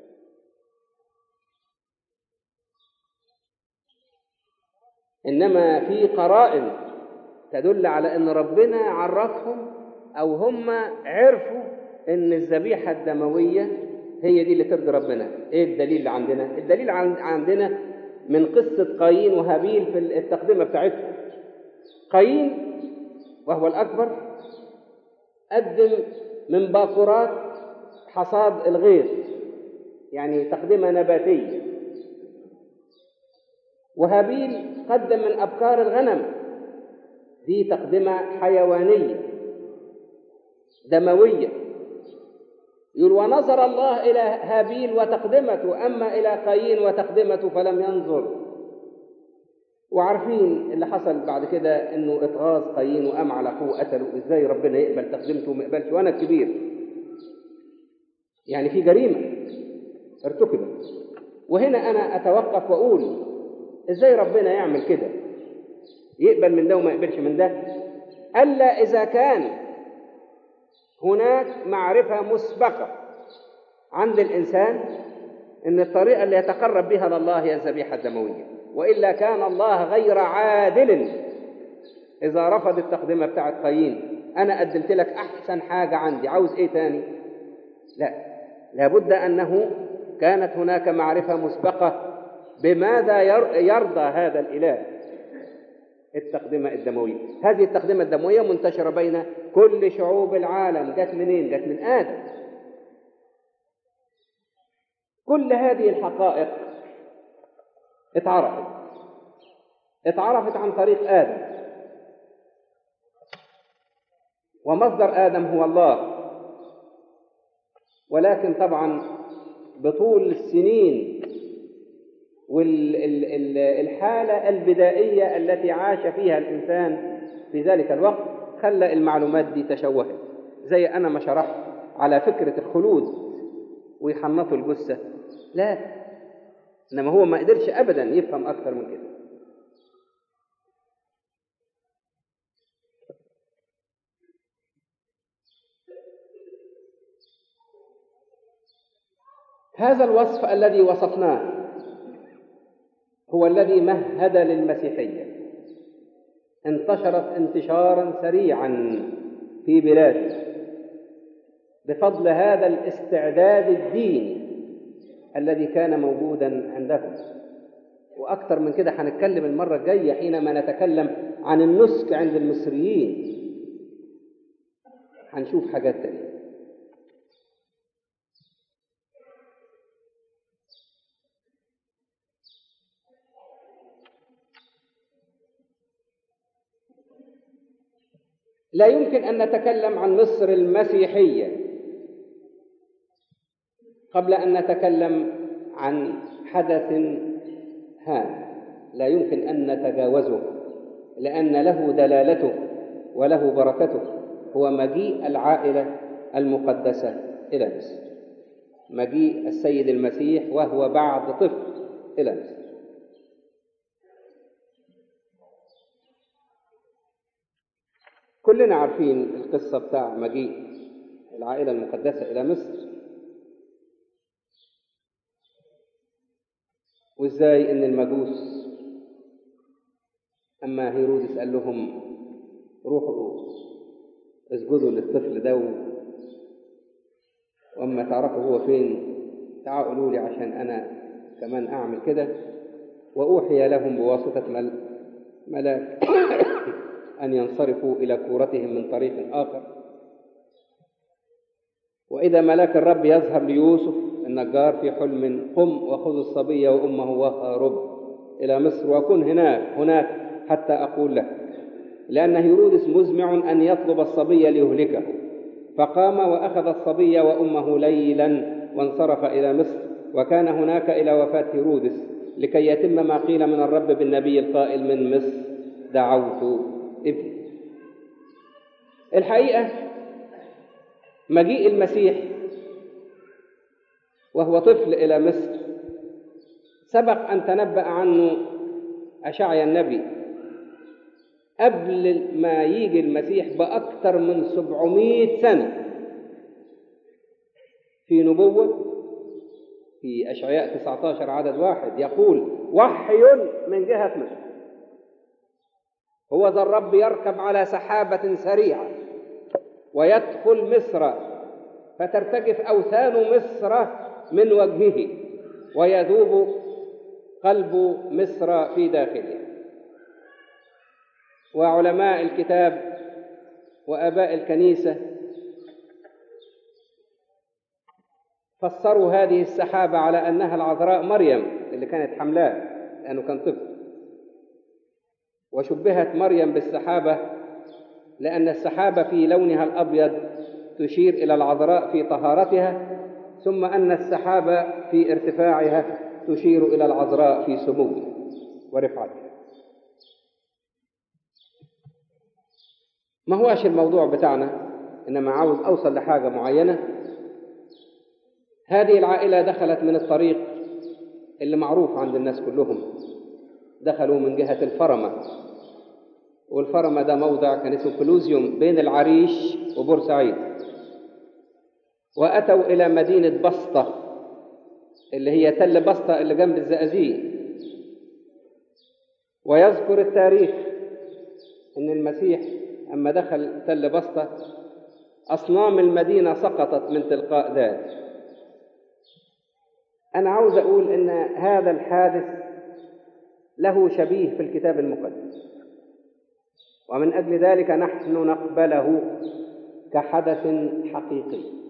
إنما في قرائن تدل على إن ربنا عرفهم أو هم عرفوا إن الذبيحة الدموية هي دي اللي ترضي ربنا إيه الدليل اللي عندنا؟ الدليل عندنا من قصة قايين وهابيل في التقدمة بتاعتهم قايين وهو الأكبر قدم من باكورات حصاد الغيط يعني تقدمة نباتية وهابيل قدم من أبكار الغنم دي تقدمة حيوانية دموية يقول ونظر الله إلى هابيل وتقدمته أما إلى قايين وتقدمته فلم ينظر وعارفين اللي حصل بعد كده انه اتغاظ قايين وقام على اخوه قتله ازاي ربنا يقبل تقدمته وما يقبلش وانا الكبير يعني في جريمه ارتكبت وهنا انا اتوقف واقول ازاي ربنا يعمل كده يقبل من ده وما يقبلش من ده الا اذا كان هناك معرفه مسبقه عند الانسان ان الطريقه اللي يتقرب بها لله هي الذبيحه الدمويه والا كان الله غير عادل اذا رفض التقدمه بتاعت قايين انا قدمت لك احسن حاجه عندي عاوز ايه تاني لا لابد انه كانت هناك معرفه مسبقه بماذا يرضى هذا الاله التقدمه الدمويه هذه التقدمه الدمويه منتشره بين كل شعوب العالم جت منين جت من ادم كل هذه الحقائق اتعرفت اتعرفت عن طريق آدم ومصدر آدم هو الله ولكن طبعا بطول السنين والحالة البدائية التي عاش فيها الإنسان في ذلك الوقت خلى المعلومات دي تشوهت زي أنا ما شرحت على فكرة الخلود ويحنطوا الجثة لا إنما هو ما قدرش أبدا يفهم أكثر من كده هذا الوصف الذي وصفناه هو الذي مهد للمسيحية انتشرت انتشارا سريعا في بلادنا بفضل هذا الاستعداد الديني الذي كان موجودا عندهم واكثر من كده هنتكلم المره الجايه حينما نتكلم عن النسك عند المصريين هنشوف حاجات تانية لا يمكن ان نتكلم عن مصر المسيحيه قبل ان نتكلم عن حدث هام لا يمكن ان نتجاوزه لان له دلالته وله بركته هو مجيء العائله المقدسه الى مصر مجيء السيد المسيح وهو بعد طفل الى مصر كلنا عارفين القصه بتاع مجيء العائله المقدسه الى مصر وازاي ان المجوس اما هيرودس قال لهم روحوا اسجدوا للطفل ده واما تعرفوا هو فين تعالوا قولوا لي عشان انا كمان اعمل كده واوحي لهم بواسطه ملاك ان ينصرفوا الى كورتهم من طريق اخر واذا ملاك الرب يظهر ليوسف النجار في حلم قم وخذ الصبي وامه وهرب الى مصر وكن هناك هناك حتى اقول لك لان هيرودس مزمع ان يطلب الصبي ليهلكه فقام واخذ الصبي وامه ليلا وانصرف الى مصر وكان هناك الى وفاه هيرودس لكي يتم ما قيل من الرب بالنبي القائل من مصر دعوت ابني الحقيقه مجيء المسيح وهو طفل إلى مصر سبق أن تنبأ عنه أشعيا النبي قبل ما يجي المسيح بأكثر من سبعمائة سنة في نبوة في أشعياء 19 عدد واحد يقول وحي من جهة مصر هو ذا الرب يركب على سحابة سريعة ويدخل مصر فترتجف أوثان مصر من وجهه ويذوب قلب مصر في داخله وعلماء الكتاب واباء الكنيسه فسروا هذه السحابه على انها العذراء مريم اللي كانت حملاه لانه كان طفل وشبهت مريم بالسحابه لان السحابه في لونها الابيض تشير الى العذراء في طهارتها ثم أن السحابة في ارتفاعها تشير إلى العذراء في سموها ورفعتها ما هوش الموضوع بتاعنا إنما عاوز أوصل لحاجة معينة هذه العائلة دخلت من الطريق اللي معروف عند الناس كلهم دخلوا من جهة الفرمة والفرمة ده موضع كان اسمه كلوزيوم بين العريش وبورسعيد وأتوا إلى مدينة بسطة اللي هي تل بسطة اللي جنب الزقازيق ويذكر التاريخ إن المسيح أما دخل تل بسطة أصنام المدينة سقطت من تلقاء ذات أنا عاوز أقول إن هذا الحادث له شبيه في الكتاب المقدس ومن أجل ذلك نحن نقبله كحدث حقيقي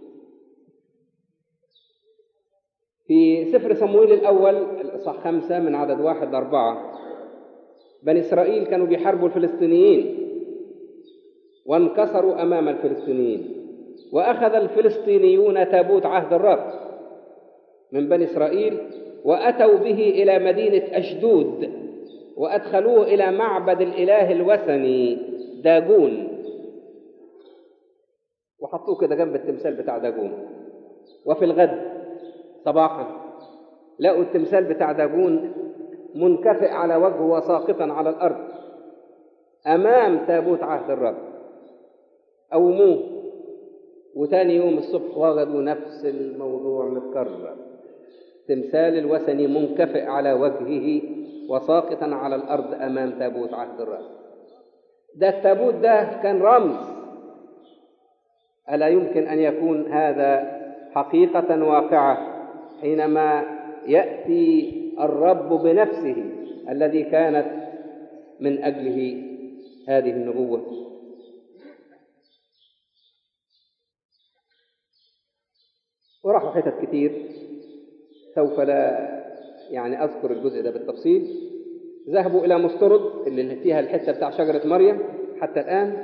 في سفر صمويل الأول الإصحاح خمسة من عدد واحد لأربعة بني إسرائيل كانوا بيحاربوا الفلسطينيين وانكسروا أمام الفلسطينيين وأخذ الفلسطينيون تابوت عهد الرب من بني إسرائيل وأتوا به إلى مدينة أشدود وأدخلوه إلى معبد الإله الوثني داجون وحطوه كده جنب التمثال بتاع داجون وفي الغد صباحا لقوا التمثال بتاع داجون منكفئ على وجهه وساقطا على الأرض أمام تابوت عهد الرب قوموه وتاني يوم الصبح وجدوا نفس الموضوع متكرر تمثال الوثني منكفئ على وجهه وساقطا على الأرض أمام تابوت عهد الرب ده التابوت ده كان رمز ألا يمكن أن يكون هذا حقيقة واقعة حينما يأتي الرب بنفسه الذي كانت من أجله هذه النبوة وراحوا حتت كتير سوف لا يعني أذكر الجزء ده بالتفصيل ذهبوا إلى مسترد اللي فيها الحتة بتاع شجرة مريم حتى الآن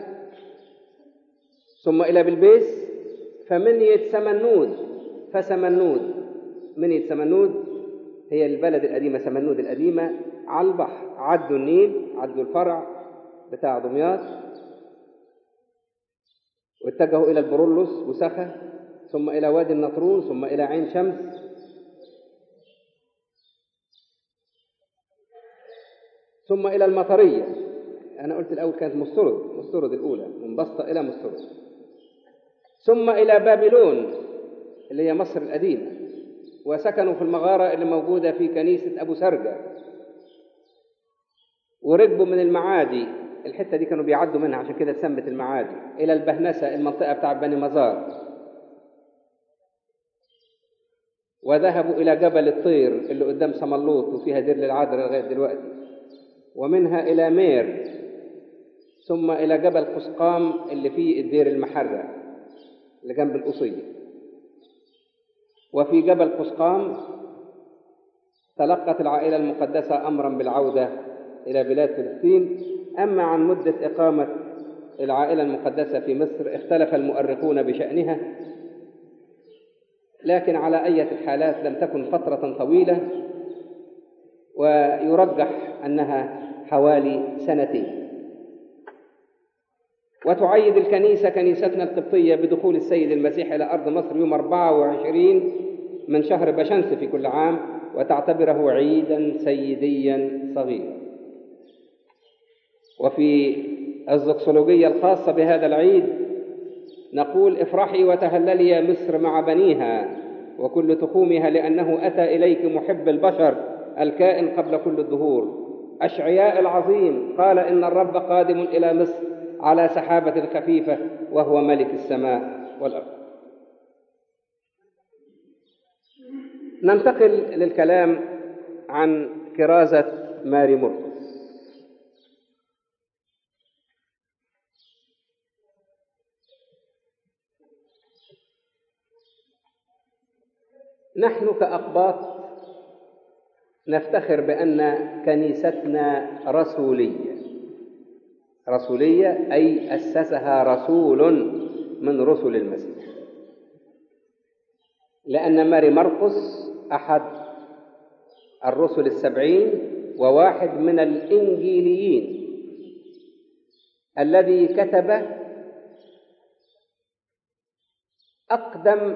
ثم إلى بلبيس فمنية سمنود فسمنود منية سمنود هي البلد القديمة سمنود القديمة على البحر عدوا النيل عدوا الفرع بتاع دمياط واتجهوا إلى البرولوس وسخة ثم إلى وادي النطرون ثم إلى عين شمس ثم إلى المطرية أنا قلت الأول كانت مسترد مسترد الأولى من بسطة إلى مسترد ثم إلى بابلون اللي هي مصر القديمة وسكنوا في المغارة اللي موجودة في كنيسة أبو سرجة وركبوا من المعادي الحتة دي كانوا بيعدوا منها عشان كده اتسمت المعادي إلى البهنسة المنطقة بتاع بني مزار وذهبوا إلى جبل الطير اللي قدام سملوط وفيها دير للعذراء لغاية دلوقتي ومنها إلى مير ثم إلى جبل قسقام اللي فيه الدير المحرة اللي جنب القصية وفي جبل قسقام تلقت العائلة المقدسة أمرا بالعودة إلى بلاد فلسطين أما عن مدة إقامة العائلة المقدسة في مصر اختلف المؤرخون بشأنها لكن على أية الحالات لم تكن فترة طويلة ويرجح أنها حوالي سنتين وتعيد الكنيسة كنيستنا القبطية بدخول السيد المسيح إلى أرض مصر يوم 24 من شهر بشمس في كل عام وتعتبره عيدا سيديا صغيرا وفي الزكسولوجية الخاصة بهذا العيد نقول افرحي وتهللي يا مصر مع بنيها وكل تخومها لأنه أتى إليك محب البشر الكائن قبل كل الدهور أشعياء العظيم قال إن الرب قادم إلى مصر على سحابة خفيفة وهو ملك السماء والأرض ننتقل للكلام عن كرازة ماري مرقس نحن كأقباط نفتخر بأن كنيستنا رسولية رسولية أي أسسها رسول من رسل المسيح لأن ماري مرقس أحد الرسل السبعين وواحد من الإنجيليين الذي كتب أقدم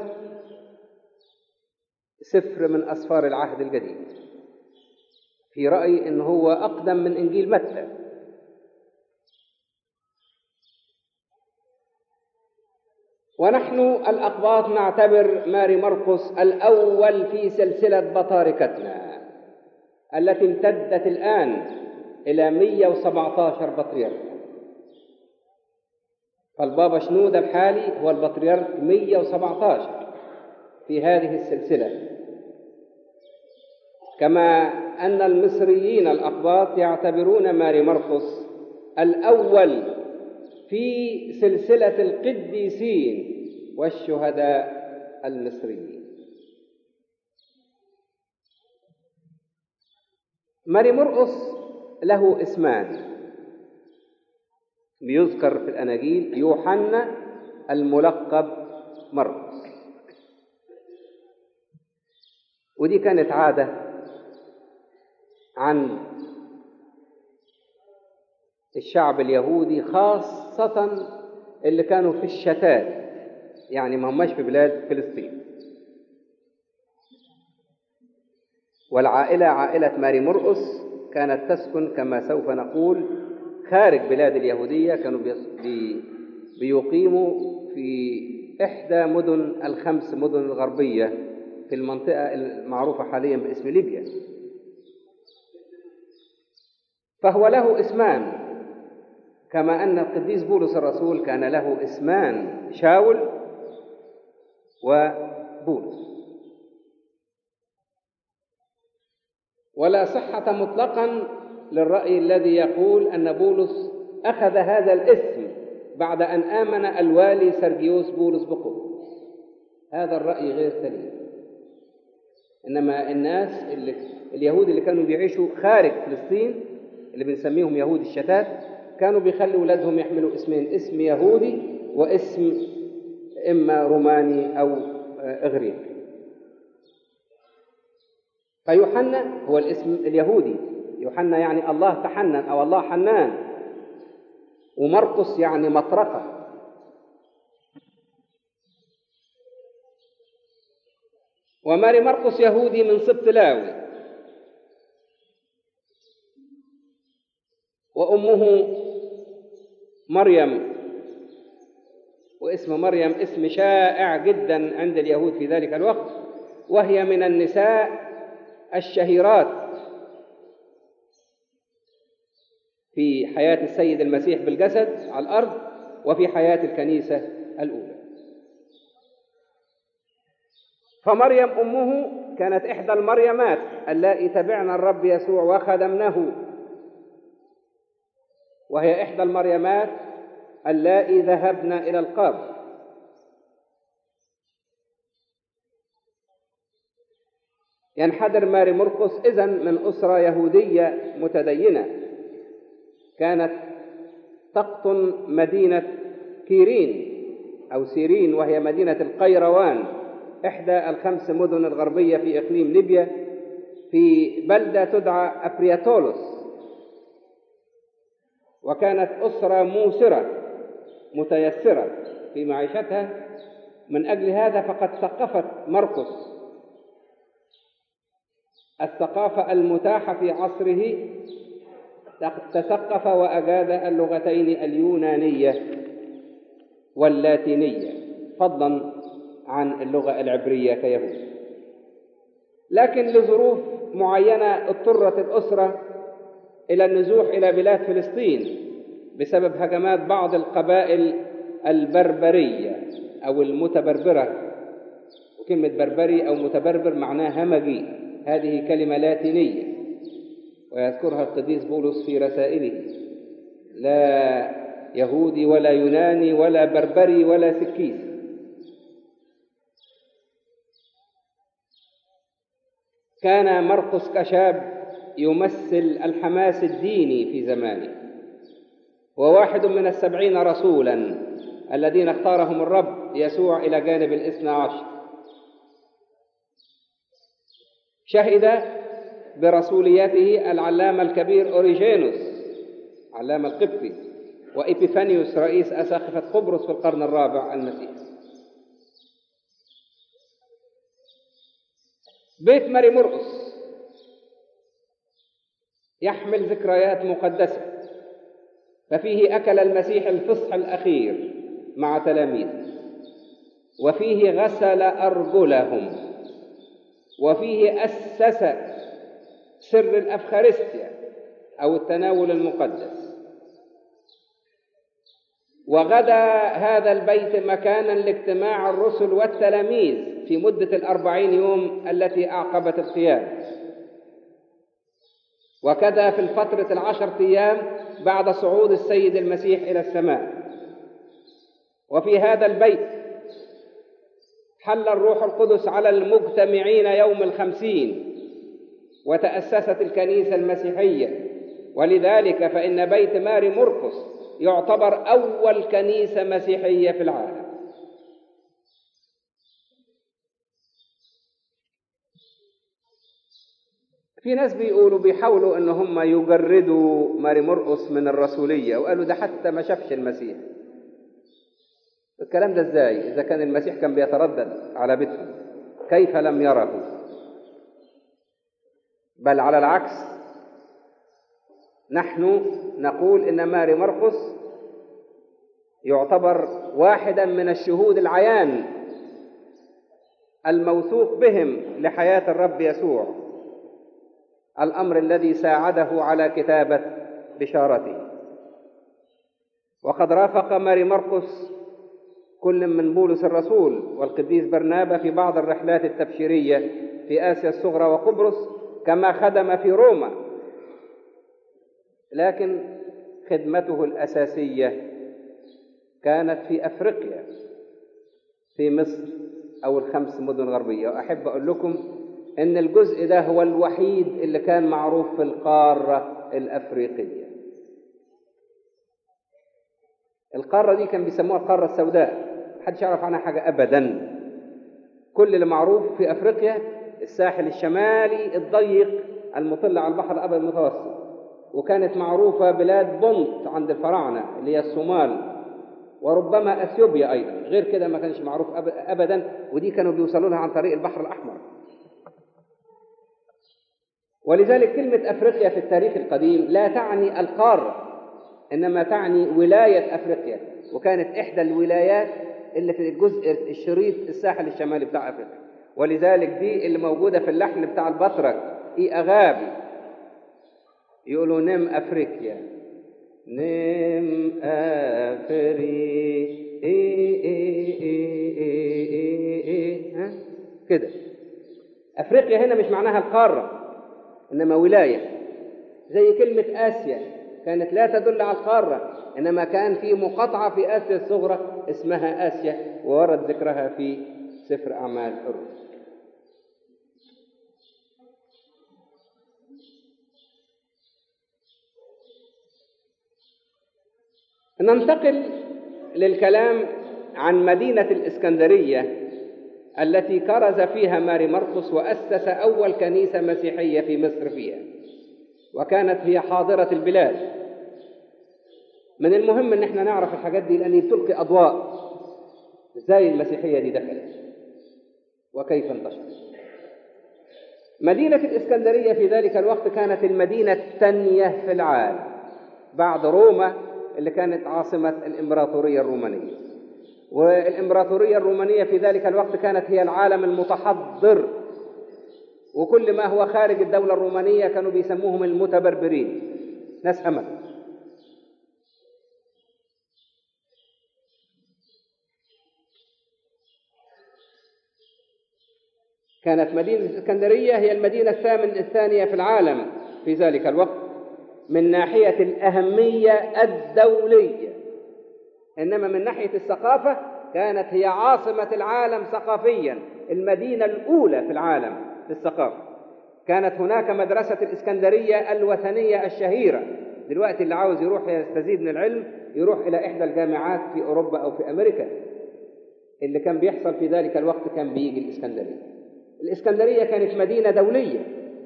سفر من أسفار العهد الجديد في رأيي إن هو أقدم من إنجيل متى ونحن الأقباط نعتبر ماري مرقس الأول في سلسلة بطاركتنا التي امتدت الآن إلى 117 بطريرك فالبابا شنودة الحالي هو البطريرك 117 في هذه السلسلة كما أن المصريين الأقباط يعتبرون ماري مرقس الأول في سلسلة القديسين والشهداء المصريين ماري مرقس له اسمان بيذكر في الأناجيل يوحنا الملقب مرقس ودي كانت عادة عن الشعب اليهودي خاصة اللي كانوا في الشتات يعني ما هماش في بلاد فلسطين والعائلة عائلة ماري مرقس كانت تسكن كما سوف نقول خارج بلاد اليهودية كانوا بي بيقيموا في إحدى مدن الخمس مدن الغربية في المنطقة المعروفة حاليا باسم ليبيا فهو له اسمان كما أن القديس بولس الرسول كان له اسمان شاول وبولس ولا صحة مطلقا للرأي الذي يقول أن بولس أخذ هذا الاسم بعد أن آمن الوالي سرجيوس بولس بقوة هذا الرأي غير سليم إنما الناس اللي اليهود اللي كانوا بيعيشوا خارج فلسطين اللي بنسميهم يهود الشتات كانوا بيخلوا أولادهم يحملوا اسمين اسم يهودي واسم إما روماني أو إغريقي فيوحنا هو الاسم اليهودي يوحنا يعني الله تحنن أو الله حنان ومرقس يعني مطرقة وماري مرقس يهودي من سبط لاوي وأمه مريم واسم مريم اسم شائع جدا عند اليهود في ذلك الوقت وهي من النساء الشهيرات في حياة السيد المسيح بالجسد على الأرض وفي حياة الكنيسة الأولى فمريم أمه كانت إحدى المريمات اللائي تبعن الرب يسوع وخدمنه وهي إحدى المريمات اللائي ذهبن إلى القبر ينحدر ماري مرقس إذن من أسرة يهودية متدينة كانت تقطن مدينة كيرين أو سيرين وهي مدينة القيروان إحدى الخمس مدن الغربية في إقليم ليبيا في بلدة تدعى أبرياتولوس وكانت أسرة موسرة متيسرة في معيشتها من أجل هذا فقد ثقفت مرقس الثقافة المتاحة في عصره تثقف وأجاد اللغتين اليونانية واللاتينية فضلا عن اللغة العبرية كيهود لكن لظروف معينة اضطرت الأسرة إلى النزوح إلى بلاد فلسطين بسبب هجمات بعض القبائل البربرية أو المتبربرة وكلمة بربري أو متبربر معناها همجي هذه كلمة لاتينية ويذكرها القديس بولس في رسائله لا يهودي ولا يوناني ولا بربري ولا سكيس كان مرقس كشاب يمثل الحماس الديني في زمانه وواحد من السبعين رسولا الذين اختارهم الرب يسوع إلى جانب الاثنى عشر شهد برسوليته العلامة الكبير أوريجينوس علامة القبطي وإبيفانيوس رئيس أساقفة قبرص في القرن الرابع المسيحي بيت ماري مرقس يحمل ذكريات مقدسة ففيه أكل المسيح الفصح الأخير مع تلاميذه وفيه غسل أرجلهم وفيه أسس سر الأفخارستيا أو التناول المقدس وغدا هذا البيت مكانا لاجتماع الرسل والتلاميذ في مدة الأربعين يوم التي أعقبت القيامة وكذا في الفترة العشرة أيام بعد صعود السيد المسيح إلى السماء وفي هذا البيت حل الروح القدس على المجتمعين يوم الخمسين وتأسست الكنيسة المسيحية ولذلك فإن بيت ماري مرقس يعتبر أول كنيسة مسيحية في العالم في ناس بيقولوا بيحاولوا ان هم يجردوا ماري مرقس من الرسوليه وقالوا ده حتى ما شافش المسيح الكلام ده ازاي اذا كان المسيح كان بيتردد على بيتهم كيف لم يره بل على العكس نحن نقول ان ماري مرقس يعتبر واحدا من الشهود العيان الموثوق بهم لحياة الرب يسوع الأمر الذي ساعده على كتابة بشارته وقد رافق ماري مرقس كل من بولس الرسول والقديس برنابا في بعض الرحلات التبشيرية في آسيا الصغرى وقبرص كما خدم في روما لكن خدمته الأساسية كانت في أفريقيا في مصر أو الخمس مدن غربية وأحب أقول لكم إن الجزء ده هو الوحيد اللي كان معروف في القارة الأفريقية القارة دي كان بيسموها القارة السوداء محدش يعرف عنها حاجة أبدا كل اللي معروف في أفريقيا الساحل الشمالي الضيق المطل على البحر الأبيض المتوسط وكانت معروفة بلاد بونت عند الفراعنة اللي هي الصومال وربما اثيوبيا ايضا غير كده ما كانش معروف ابدا ودي كانوا بيوصلوا لها عن طريق البحر الاحمر ولذلك كلمه افريقيا في التاريخ القديم لا تعني القاره انما تعني ولايه افريقيا وكانت احدى الولايات اللي في الجزء الشريط الساحل الشمالي بتاع افريقيا ولذلك دي اللي موجوده في اللحن بتاع البطرك اي اغابي يقولوا نم افريقيا نم افري إي إي إي إي إي إي ها كده افريقيا هنا مش معناها القاره انما ولايه زي كلمه اسيا كانت لا تدل على القاره انما كان في مقاطعه في اسيا الصغرى اسمها اسيا وورد ذكرها في سفر اعمال الرسل ننتقل للكلام عن مدينة الإسكندرية التي كرز فيها ماري مرقس وأسس أول كنيسة مسيحية في مصر فيها وكانت هي حاضرة البلاد من المهم ان احنا نعرف الحاجات دي لان بتلقي اضواء ازاي المسيحيه دي دخلت وكيف انتشرت مدينه الاسكندريه في ذلك الوقت كانت المدينه الثانيه في العالم بعد روما اللي كانت عاصمه الامبراطوريه الرومانيه والامبراطوريه الرومانيه في ذلك الوقت كانت هي العالم المتحضر وكل ما هو خارج الدوله الرومانيه كانوا بيسموهم المتبربرين ناس همل كانت مدينة الإسكندرية هي المدينة الثامن الثانية في العالم في ذلك الوقت من ناحية الأهمية الدولية إنما من ناحية الثقافة كانت هي عاصمة العالم ثقافيا المدينة الأولى في العالم في الثقافة كانت هناك مدرسة الإسكندرية الوثنية الشهيرة دلوقتي اللي عاوز يروح يستزيد من العلم يروح إلى إحدى الجامعات في أوروبا أو في أمريكا اللي كان بيحصل في ذلك الوقت كان بيجي الإسكندرية الإسكندرية كانت مدينة دولية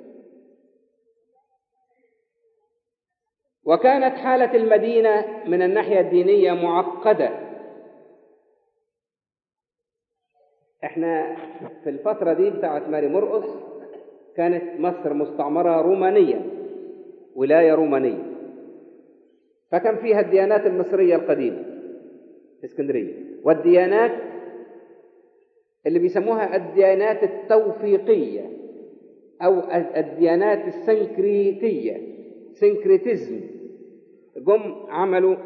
وكانت حالة المدينة من الناحية الدينية معقدة احنا في الفترة دي بتاعت ماري مرقس كانت مصر مستعمرة رومانية ولاية رومانية فكان فيها الديانات المصرية القديمة في اسكندرية والديانات اللي بيسموها الديانات التوفيقية أو الديانات السنكريتية سنكريتيزم جم عملوا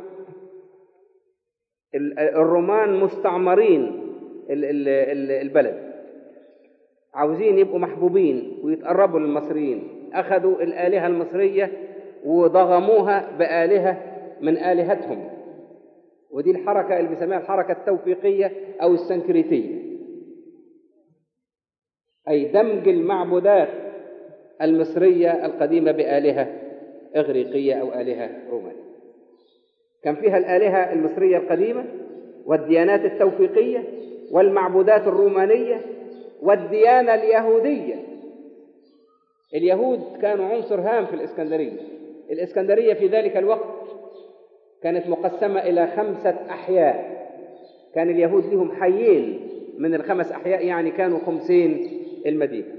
الرومان مستعمرين البلد عاوزين يبقوا محبوبين ويتقربوا للمصريين أخذوا الآلهة المصرية وضغموها بآلهة من آلهتهم ودي الحركة اللي بيسميها الحركة التوفيقية أو السنكريتية أي دمج المعبودات المصرية القديمة بآلهة إغريقية أو آلهة رومانية كان فيها الآلهة المصرية القديمة والديانات التوفيقية والمعبودات الرومانية والديانة اليهودية اليهود كانوا عنصر هام في الإسكندرية الإسكندرية في ذلك الوقت كانت مقسمة إلى خمسة أحياء كان اليهود لهم حيين من الخمس أحياء يعني كانوا خمسين المدينة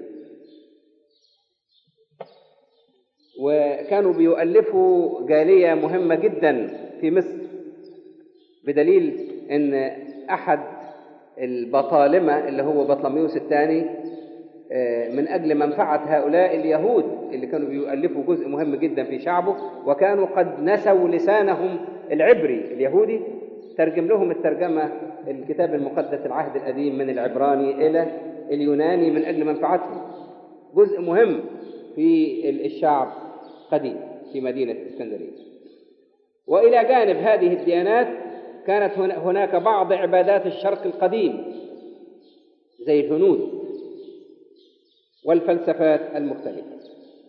وكانوا بيؤلفوا جالية مهمة جدا في مصر بدليل أن أحد البطالمة اللي هو بطلميوس الثاني من أجل منفعة هؤلاء اليهود اللي كانوا بيؤلفوا جزء مهم جدا في شعبه وكانوا قد نسوا لسانهم العبري اليهودي ترجم لهم الترجمة الكتاب المقدس العهد القديم من العبراني إلى اليوناني من أجل منفعتهم جزء مهم في الشعب قديم في مدينة اسكندرية وإلى جانب هذه الديانات كانت هناك بعض عبادات الشرق القديم زي الهنود والفلسفات المختلفة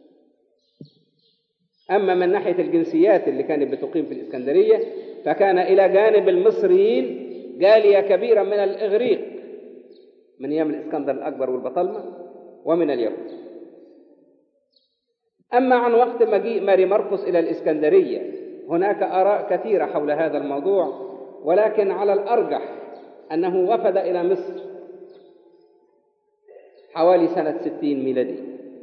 أما من ناحية الجنسيات اللي كانت بتقيم في الإسكندرية فكان إلى جانب المصريين جالية كبيرة من الإغريق من أيام الإسكندر الأكبر والبطالمة ومن اليهود أما عن وقت مجيء ماري مرقس إلى الإسكندرية هناك آراء كثيرة حول هذا الموضوع ولكن على الأرجح أنه وفد إلى مصر حوالي سنة ستين ميلادي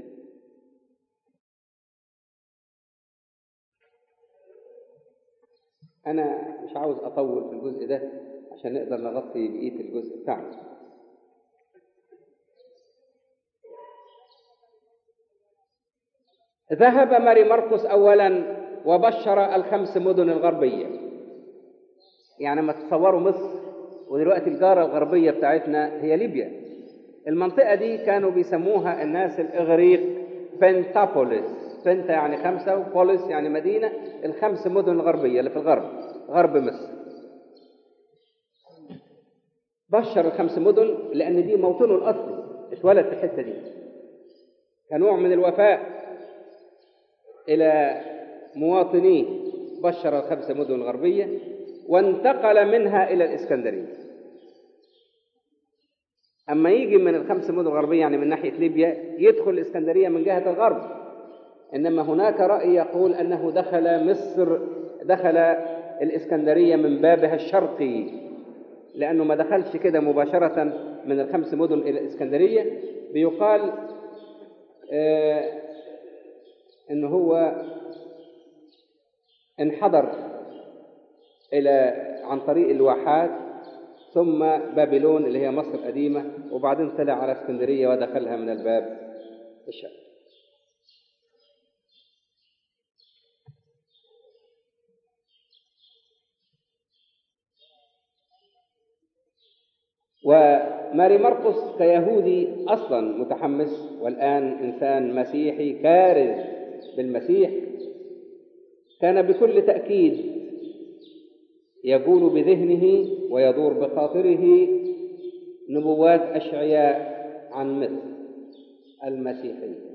أنا مش عاوز أطول في الجزء ده عشان نقدر نغطي بقية الجزء بتاعنا ذهب ماري مرقس أولا وبشر الخمس مدن الغربية يعني ما تصوروا مصر ودلوقتي الجارة الغربية بتاعتنا هي ليبيا المنطقة دي كانوا بيسموها الناس الإغريق بنتابوليس بنتا يعني خمسة وبوليس يعني مدينة الخمس مدن الغربية اللي في الغرب غرب مصر بشر الخمس مدن لأن دي موطنه الأصلي اتولد في الحتة دي كنوع من الوفاء إلى مواطنيه بشر الخمس مدن الغربية وانتقل منها إلى الإسكندرية أما يجي من الخمس مدن الغربية يعني من ناحية ليبيا يدخل الإسكندرية من جهة الغرب إنما هناك رأي يقول أنه دخل مصر دخل الإسكندرية من بابها الشرقي لأنه ما دخلش كده مباشرة من الخمس مدن إلى الإسكندرية بيقال آه إن هو انحدر إلى عن طريق الواحات ثم بابلون اللي هي مصر القديمة وبعدين طلع على اسكندرية ودخلها من الباب الشرقي وماري مرقس كيهودي اصلا متحمس والان انسان مسيحي كارز بالمسيح كان بكل تاكيد يقول بذهنه ويدور بخاطره نبوات اشعياء عن مصر المسيحيه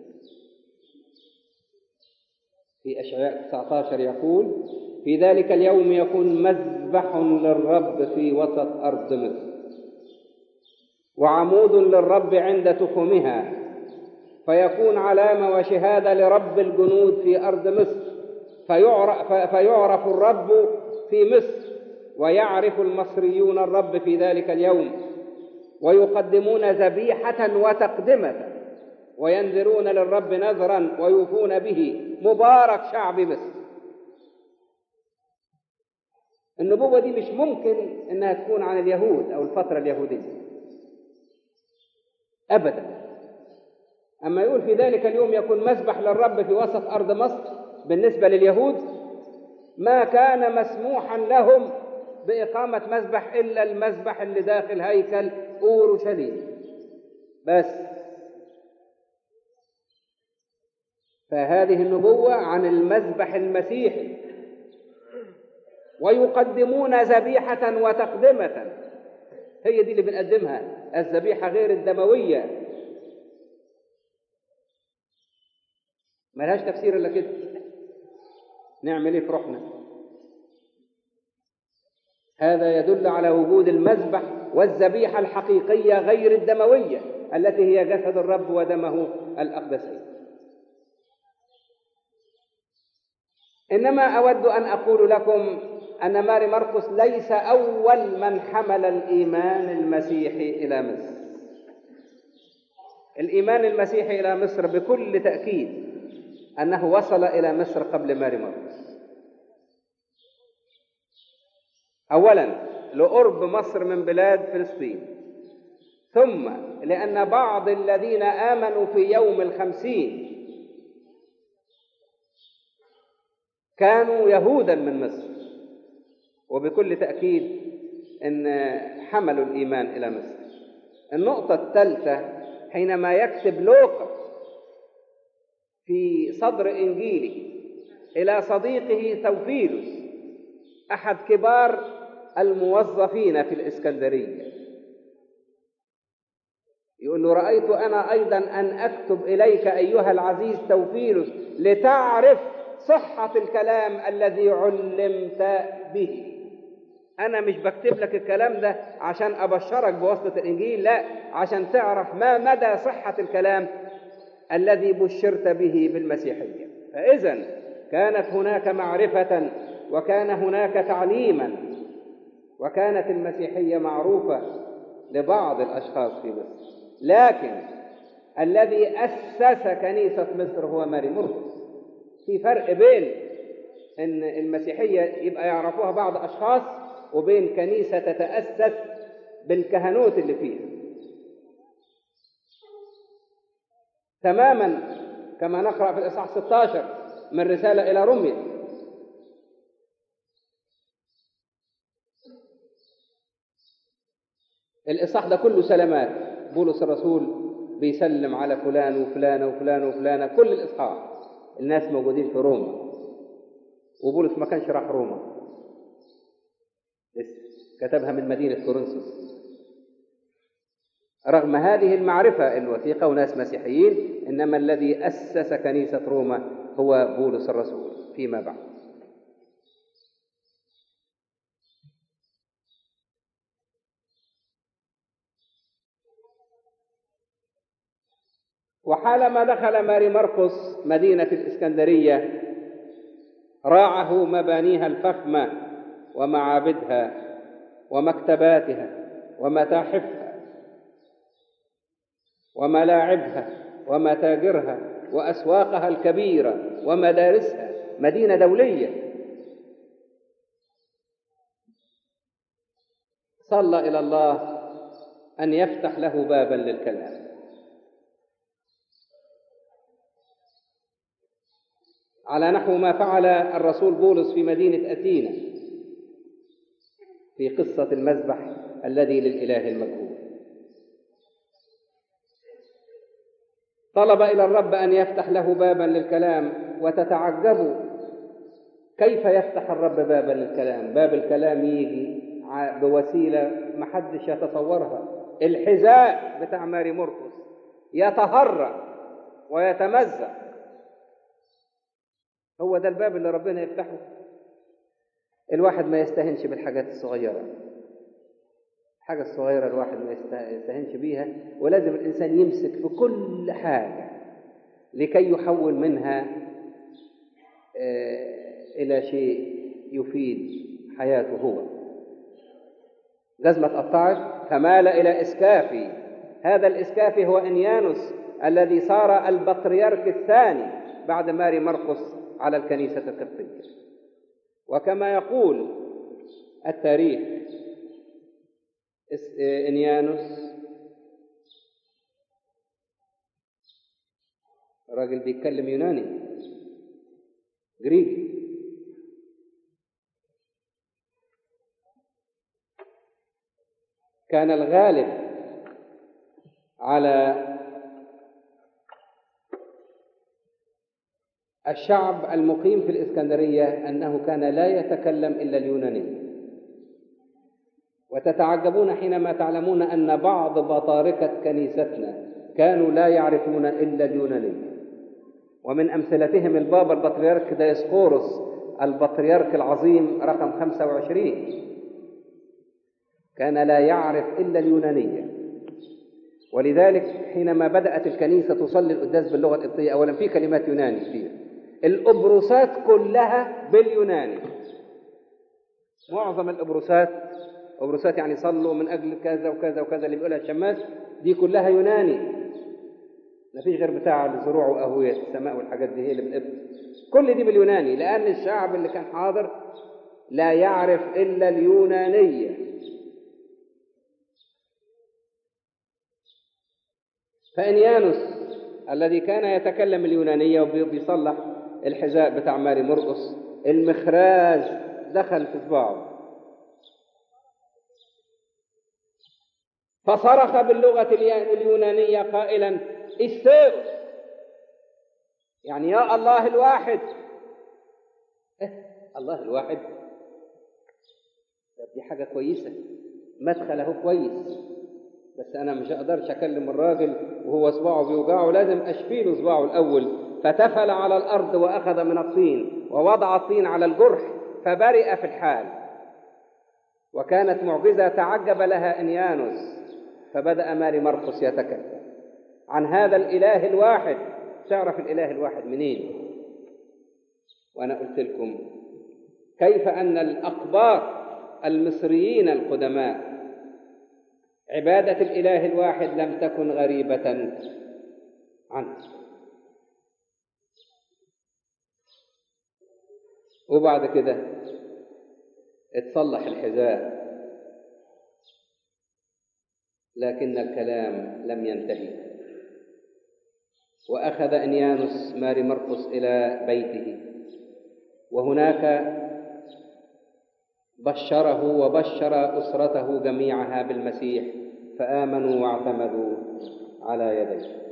في اشعياء 19 يقول في ذلك اليوم يكون مذبح للرب في وسط ارض مصر وعمود للرب عند تخمها فيكون علامة وشهادة لرب الجنود في أرض مصر فيعرف, فيعرف الرب في مصر ويعرف المصريون الرب في ذلك اليوم ويقدمون ذبيحة وتقدمة وينذرون للرب نذرا ويوفون به مبارك شعب مصر النبوة دي مش ممكن انها تكون عن اليهود او الفترة اليهودية أبدا أما يقول في ذلك اليوم يكون مسبح للرب في وسط أرض مصر بالنسبة لليهود ما كان مسموحا لهم بإقامة مسبح إلا المسبح اللي داخل هيكل أورشليم بس فهذه النبوة عن المذبح المسيحي ويقدمون ذبيحة وتقدمة هي دي اللي بنقدمها الذبيحة غير الدموية ملهاش تفسير إلا كده نعمل إيه في روحنا هذا يدل على وجود المذبح والذبيحة الحقيقية غير الدموية التي هي جسد الرب ودمه الأقدسي إنما أود أن أقول لكم أن ماري مرقس ليس أول من حمل الإيمان المسيحي إلى مصر الإيمان المسيحي إلى مصر بكل تأكيد أنه وصل إلى مصر قبل ماري مرقس أولا لقرب مصر من بلاد فلسطين ثم لأن بعض الذين آمنوا في يوم الخمسين كانوا يهودا من مصر وبكل تأكيد أن حملوا الإيمان إلى مصر النقطة الثالثة حينما يكتب لوقا في صدر إنجيله إلى صديقه توفيلوس أحد كبار الموظفين في الإسكندرية يقول له رأيت أنا أيضا أن أكتب إليك أيها العزيز توفيلوس لتعرف صحة الكلام الذي علمت به أنا مش بكتب لك الكلام ده عشان أبشرك بواسطة الإنجيل لا عشان تعرف ما مدى صحة الكلام الذي بشرت به بالمسيحية فإذا كانت هناك معرفة وكان هناك تعليما وكانت المسيحية معروفة لبعض الأشخاص في مصر لكن الذي أسس كنيسة مصر هو ماري مرقس في فرق بين ان المسيحيه يبقى يعرفوها بعض اشخاص وبين كنيسه تتاسس بالكهنوت اللي فيها تماما كما نقرا في الاصحاح 16 من رساله الى روميا الاصحاح ده كله سلامات بولس الرسول بيسلم على فلان وفلان وفلان وفلانه كل الاصحاح الناس موجودين في روما وبولس ما كانش راح روما لسه كتبها من مدينة كورنثوس رغم هذه المعرفة الوثيقة وناس مسيحيين إنما الذي أسس كنيسة روما هو بولس الرسول فيما بعد وحالما دخل ماري مرقس مدينة الإسكندرية راعه مبانيها الفخمة ومعابدها ومكتباتها ومتاحفها وملاعبها ومتاجرها وأسواقها الكبيرة ومدارسها مدينة دولية صلى إلى الله أن يفتح له بابا للكلام على نحو ما فعل الرسول بولس في مدينة أثينا في قصة المذبح الذي للإله المجهول طلب إلى الرب أن يفتح له بابا للكلام وتتعجبوا كيف يفتح الرب بابا للكلام باب الكلام يجي بوسيلة محدش يتصورها الحذاء بتاع ماري مرقس يتهرى ويتمزق هو ده الباب اللي ربنا يفتحه الواحد ما يستهنش بالحاجات الصغيرة الحاجة الصغيرة الواحد ما يستهنش بيها ولازم الإنسان يمسك في كل حاجة لكي يحول منها إلى شيء يفيد حياته هو جزمة قطعت فمال إلى إسكافي هذا الإسكافي هو إنيانوس الذي صار البطريرك الثاني بعد ماري مرقس على الكنيسة القبطية وكما يقول التاريخ إنيانوس راجل بيتكلم يوناني جريكي كان الغالب على الشعب المقيم في الإسكندرية أنه كان لا يتكلم إلا اليونانية وتتعجبون حينما تعلمون أن بعض بطاركة كنيستنا كانوا لا يعرفون إلا اليونانية ومن أمثلتهم البابا البطريرك دايسقورس البطريرك العظيم رقم 25 كان لا يعرف إلا اليونانية ولذلك حينما بدأت الكنيسة تصلي القداس باللغة القبطية أولا في كلمات يوناني كتير الأبروسات كلها باليوناني معظم الأبروسات أبروسات يعني صلوا من أجل كذا وكذا وكذا اللي بيقولها الشماس دي كلها يوناني ما فيش غير بتاع الزروع وأهوية السماء والحاجات دي هي اللي بالقبط كل دي باليوناني لأن الشعب اللي كان حاضر لا يعرف إلا اليونانية فإنيانوس الذي كان يتكلم اليونانية وبيصلح الحذاء بتاع ماري مرقس المخراج دخل في صباعه فصرخ باللغة اليونانية قائلا استيغ يعني يا الله الواحد إيه الله الواحد دي حاجة كويسة مدخله كويس بس أنا مش أقدرش أكلم الراجل وهو صباعه بيوجعه لازم أشفي له صباعه الأول فتفل على الأرض وأخذ من الطين ووضع الطين على الجرح فبرئ في الحال وكانت معجزة تعجب لها إنيانوس فبدأ ماري مرقس يتكلم عن هذا الإله الواحد تعرف الإله الواحد منين وأنا قلت لكم كيف أن الأقباط المصريين القدماء عبادة الإله الواحد لم تكن غريبة عنه وبعد كده اتصلح الحذاء لكن الكلام لم ينتهي وأخذ إنيانوس ماري مرقس إلى بيته وهناك بشره وبشر أسرته جميعها بالمسيح فآمنوا واعتمدوا على يديه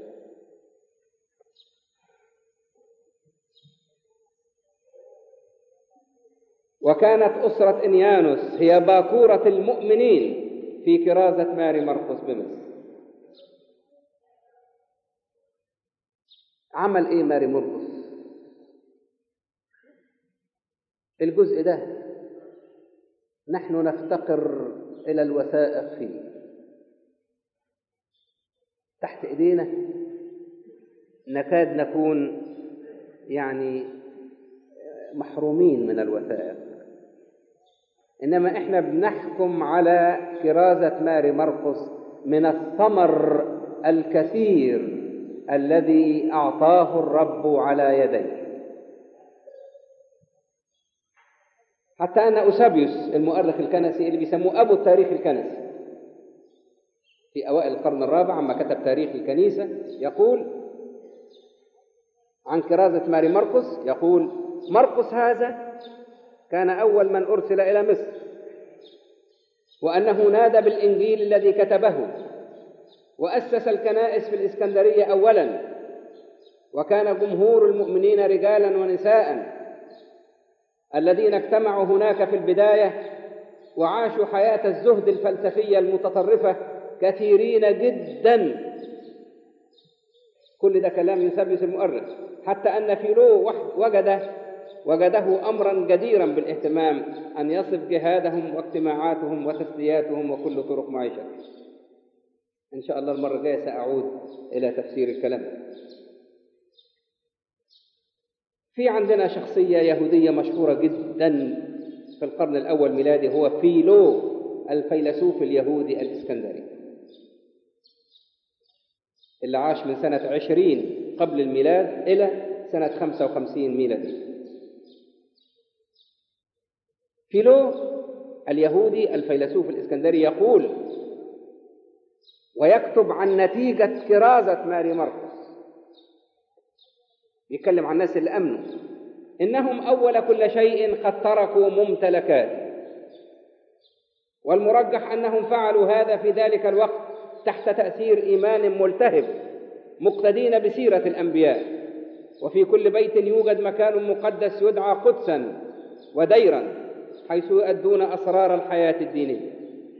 وكانت أسرة إنيانوس هي باكورة المؤمنين في كرازة ماري مرقس بمصر عمل إيه ماري مرقس الجزء ده نحن نفتقر إلى الوثائق فيه تحت إيدينا نكاد نكون يعني محرومين من الوثائق إنما إحنا بنحكم على كرازة ماري مرقس من الثمر الكثير الذي أعطاه الرب على يديه حتى أن أوسابيوس المؤرخ الكنسي اللي بيسموه أبو التاريخ الكنسي في أوائل القرن الرابع عما كتب تاريخ الكنيسة يقول عن كرازة ماري مرقس يقول مرقس هذا كان أول من أرسل إلى مصر وأنه نادى بالإنجيل الذي كتبه وأسس الكنائس في الإسكندرية أولا وكان جمهور المؤمنين رجالا ونساء الذين اجتمعوا هناك في البداية وعاشوا حياة الزهد الفلسفية المتطرفة كثيرين جدا كل ده كلام يوسابيوس المؤرخ حتى أن فيلو وجد وجده أمرا جديرا بالاهتمام أن يصف جهادهم واجتماعاتهم وتسلياتهم وكل طرق معيشتهم إن شاء الله المرة الجاية سأعود إلى تفسير الكلام في عندنا شخصية يهودية مشهورة جدا في القرن الأول ميلادي هو فيلو الفيلسوف اليهودي الإسكندري اللي عاش من سنة عشرين قبل الميلاد إلى سنة خمسة وخمسين ميلادي فيلو اليهودي الفيلسوف الإسكندري يقول ويكتب عن نتيجة كرازة ماري مرقس يتكلم عن الناس اللي أمنوا إنهم أول كل شيء قد تركوا ممتلكات والمرجح أنهم فعلوا هذا في ذلك الوقت تحت تأثير إيمان ملتهب مقتدين بسيرة الأنبياء وفي كل بيت يوجد مكان مقدس يدعى قدسا وديرا حيث يؤدون أسرار الحياة الدينية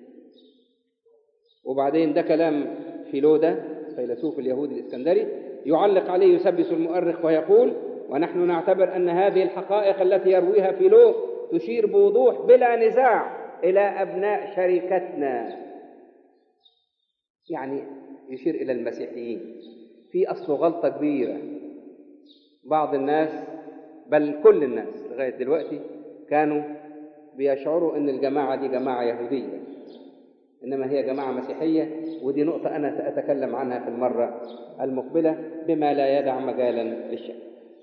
وبعدين ده كلام فيلودا فيلسوف اليهود الإسكندري يعلق عليه يسبس المؤرخ ويقول ونحن نعتبر أن هذه الحقائق التي يرويها فيلو تشير بوضوح بلا نزاع إلى أبناء شركتنا يعني يشير إلى المسيحيين في أصل غلطة كبيرة بعض الناس بل كل الناس لغاية دلوقتي كانوا بيشعروا أن الجماعة دي جماعة يهودية إنما هي جماعة مسيحية ودي نقطة أنا سأتكلم عنها في المرة المقبلة بما لا يدع مجالا للشك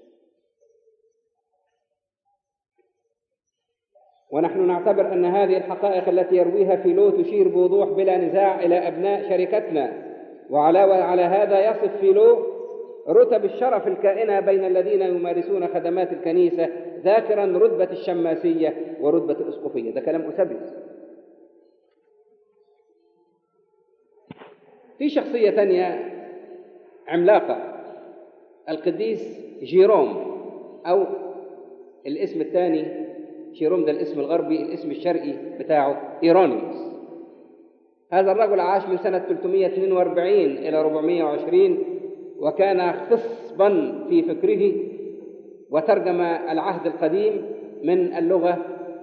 ونحن نعتبر أن هذه الحقائق التي يرويها فيلو تشير بوضوح بلا نزاع إلى أبناء شركتنا وعلاوة على هذا يصف فيلو رتب الشرف الكائنة بين الذين يمارسون خدمات الكنيسة ذاكرا رتبة الشماسية ورتبة الأسقفية ده كلام أسبس في شخصية تانية عملاقة القديس جيروم أو الاسم الثاني جيروم ده الاسم الغربي الاسم الشرقي بتاعه إيرونيوس هذا الرجل عاش من سنة 342 إلى 420 وكان خصبا في فكره وترجم العهد القديم من اللغة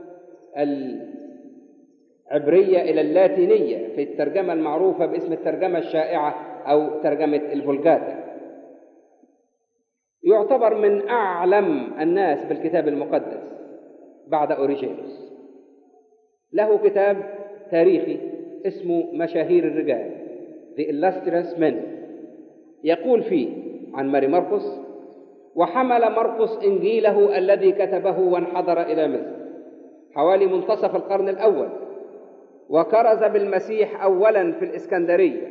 العبرية إلى اللاتينية في الترجمة المعروفة باسم الترجمة الشائعة أو ترجمة الفولجاتا يعتبر من أعلم الناس بالكتاب المقدس بعد أوريجينوس له كتاب تاريخي اسمه مشاهير الرجال The Illustrious Men يقول فيه عن ماري مرقس وحمل مرقس إنجيله الذي كتبه وانحدر إلى مصر حوالي منتصف القرن الأول وكرز بالمسيح أولا في الإسكندرية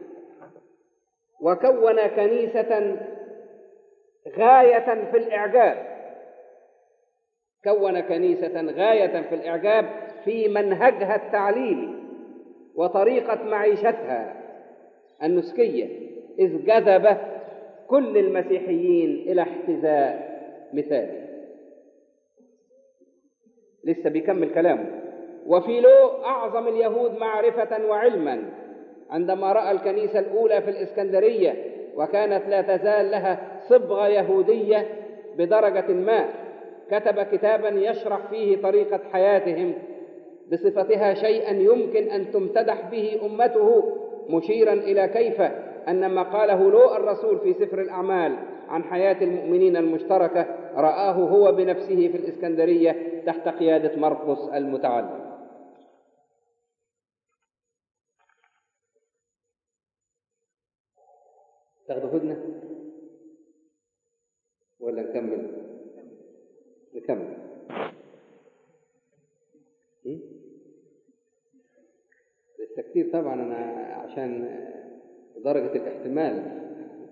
وكون كنيسة غاية في الإعجاب كون كنيسة غاية في الإعجاب في منهجها التعليمي وطريقة معيشتها النسكية إذ جذب كل المسيحيين إلى احتذاء مثالي لسه بيكمل كلامه وفيلو أعظم اليهود معرفة وعلما عندما رأى الكنيسة الأولى في الإسكندرية وكانت لا تزال لها صبغة يهودية بدرجة ما كتب كتابا يشرح فيه طريقة حياتهم بصفتها شيئا يمكن أن تمتدح به أمته مشيرا إلى كيف أن ما قاله لو الرسول في سفر الأعمال عن حياة المؤمنين المشتركة رآه هو بنفسه في الإسكندرية تحت قيادة مرقس المتعلم تاخدوا هدنة ولا نكمل نكمل لسه كتير طبعا أنا عشان درجة الاحتمال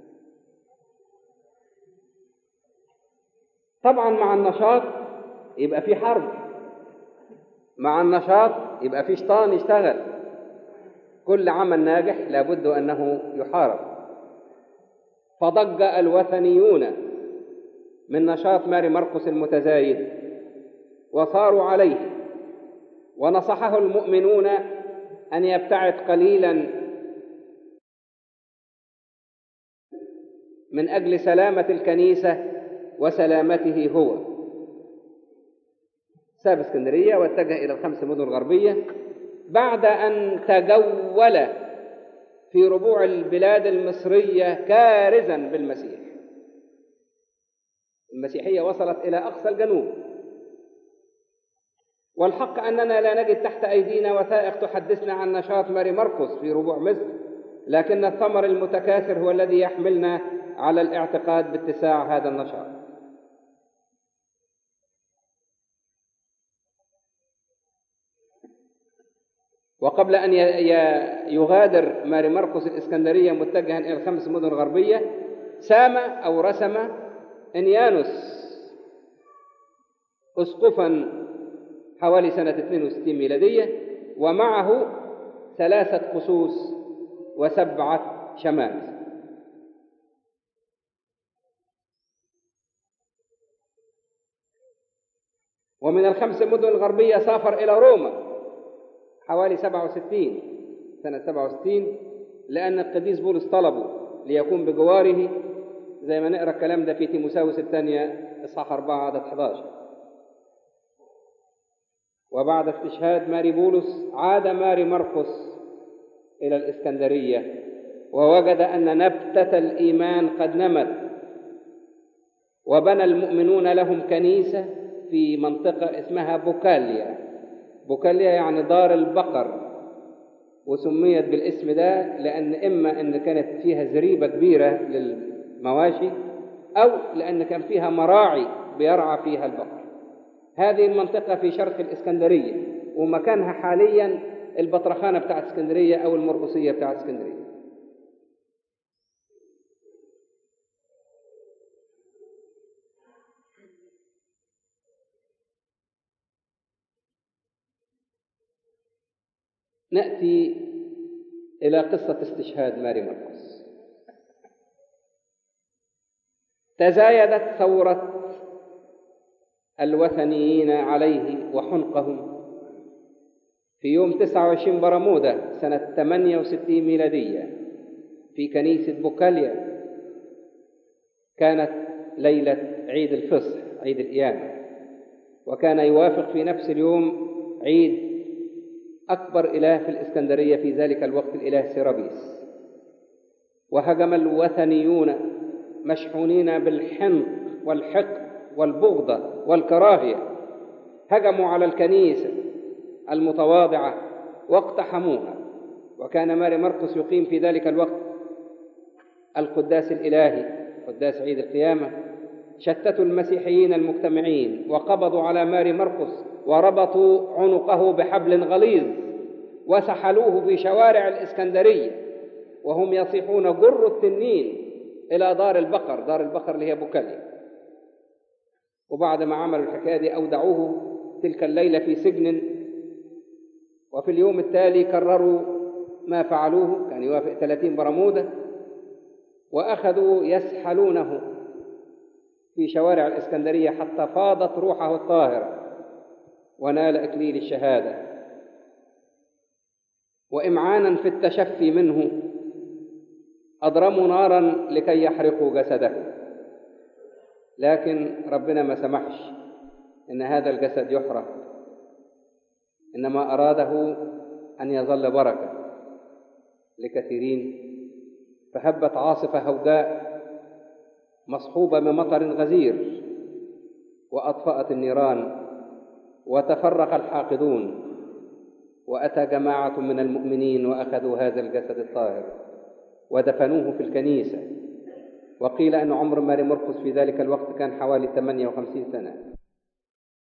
طبعا مع النشاط يبقى في حرب مع النشاط يبقى في شيطان يشتغل كل عمل ناجح لابد أنه يحارب فضج الوثنيون من نشاط ماري مرقس المتزايد وصاروا عليه ونصحه المؤمنون أن يبتعد قليلا من أجل سلامة الكنيسة وسلامته هو ساب اسكندرية واتجه إلى الخمس مدن الغربية بعد أن تجول في ربوع البلاد المصرية كارزا بالمسيح المسيحية وصلت إلى أقصى الجنوب والحق أننا لا نجد تحت أيدينا وثائق تحدثنا عن نشاط ماري مرقس في ربوع مصر لكن الثمر المتكاثر هو الذي يحملنا على الاعتقاد باتساع هذا النشاط وقبل أن يغادر ماري مرقس الإسكندرية متجها إلى الخمس مدن غربية سام أو رسم إنيانوس أسقفا حوالي سنة 62 ميلادية ومعه ثلاثة قصوص وسبعة شمال ومن الخمس مدن الغربية سافر إلى روما حوالي 67 سنة 67 لأن القديس بولس طلبه ليكون بجواره زي ما نقرأ الكلام ده في تيموساوس الثانية إصحاح 4 عدد 11 وبعد استشهاد ماري بولس عاد ماري مرقس إلى الإسكندرية ووجد أن نبتة الإيمان قد نمت وبنى المؤمنون لهم كنيسة في منطقة اسمها بوكاليا بوكاليا يعني دار البقر وسميت بالاسم ده لأن إما أن كانت فيها زريبة كبيرة للمواشي أو لأن كان فيها مراعي بيرعى فيها البقر هذه المنطقة في شرق الإسكندرية ومكانها حاليا البطرخانة بتاعت اسكندرية أو المرقصية بتاعت اسكندرية نأتي إلى قصة استشهاد ماري مرقس تزايدت ثورة الوثنيين عليه وحنقهم في يوم 29 برمودة سنة 68 ميلادية في كنيسة بوكاليا كانت ليلة عيد الفصح عيد القيامة وكان يوافق في نفس اليوم عيد أكبر إله في الإسكندرية في ذلك الوقت الإله سيرابيس وهجم الوثنيون مشحونين بالحنق والحقد والبغضة والكراهية هجموا على الكنيسة المتواضعة واقتحموها وكان ماري مرقس يقيم في ذلك الوقت القداس الإلهي قداس عيد القيامة شتتوا المسيحيين المجتمعين وقبضوا على ماري مرقس وربطوا عنقه بحبل غليظ وسحلوه في شوارع الإسكندرية وهم يصيحون جر التنين إلى دار البقر دار البقر اللي هي بوكاليا وبعد ما عملوا الحكاية دي أودعوه تلك الليلة في سجن وفي اليوم التالي كرروا ما فعلوه كان يوافق 30 برمودة وأخذوا يسحلونه في شوارع الإسكندرية حتى فاضت روحه الطاهرة ونال إكليل الشهادة وإمعانا في التشفي منه أضرموا نارا لكي يحرقوا جسده لكن ربنا ما سمحش إن هذا الجسد يحرق إنما أراده أن يظل بركة لكثيرين فهبت عاصفة هوداء مصحوبة بمطر غزير وأطفأت النيران وتفرق الحاقدون وأتى جماعة من المؤمنين وأخذوا هذا الجسد الطاهر ودفنوه في الكنيسة وقيل أن عمر ماري مرقس في ذلك الوقت كان حوالي 58 سنة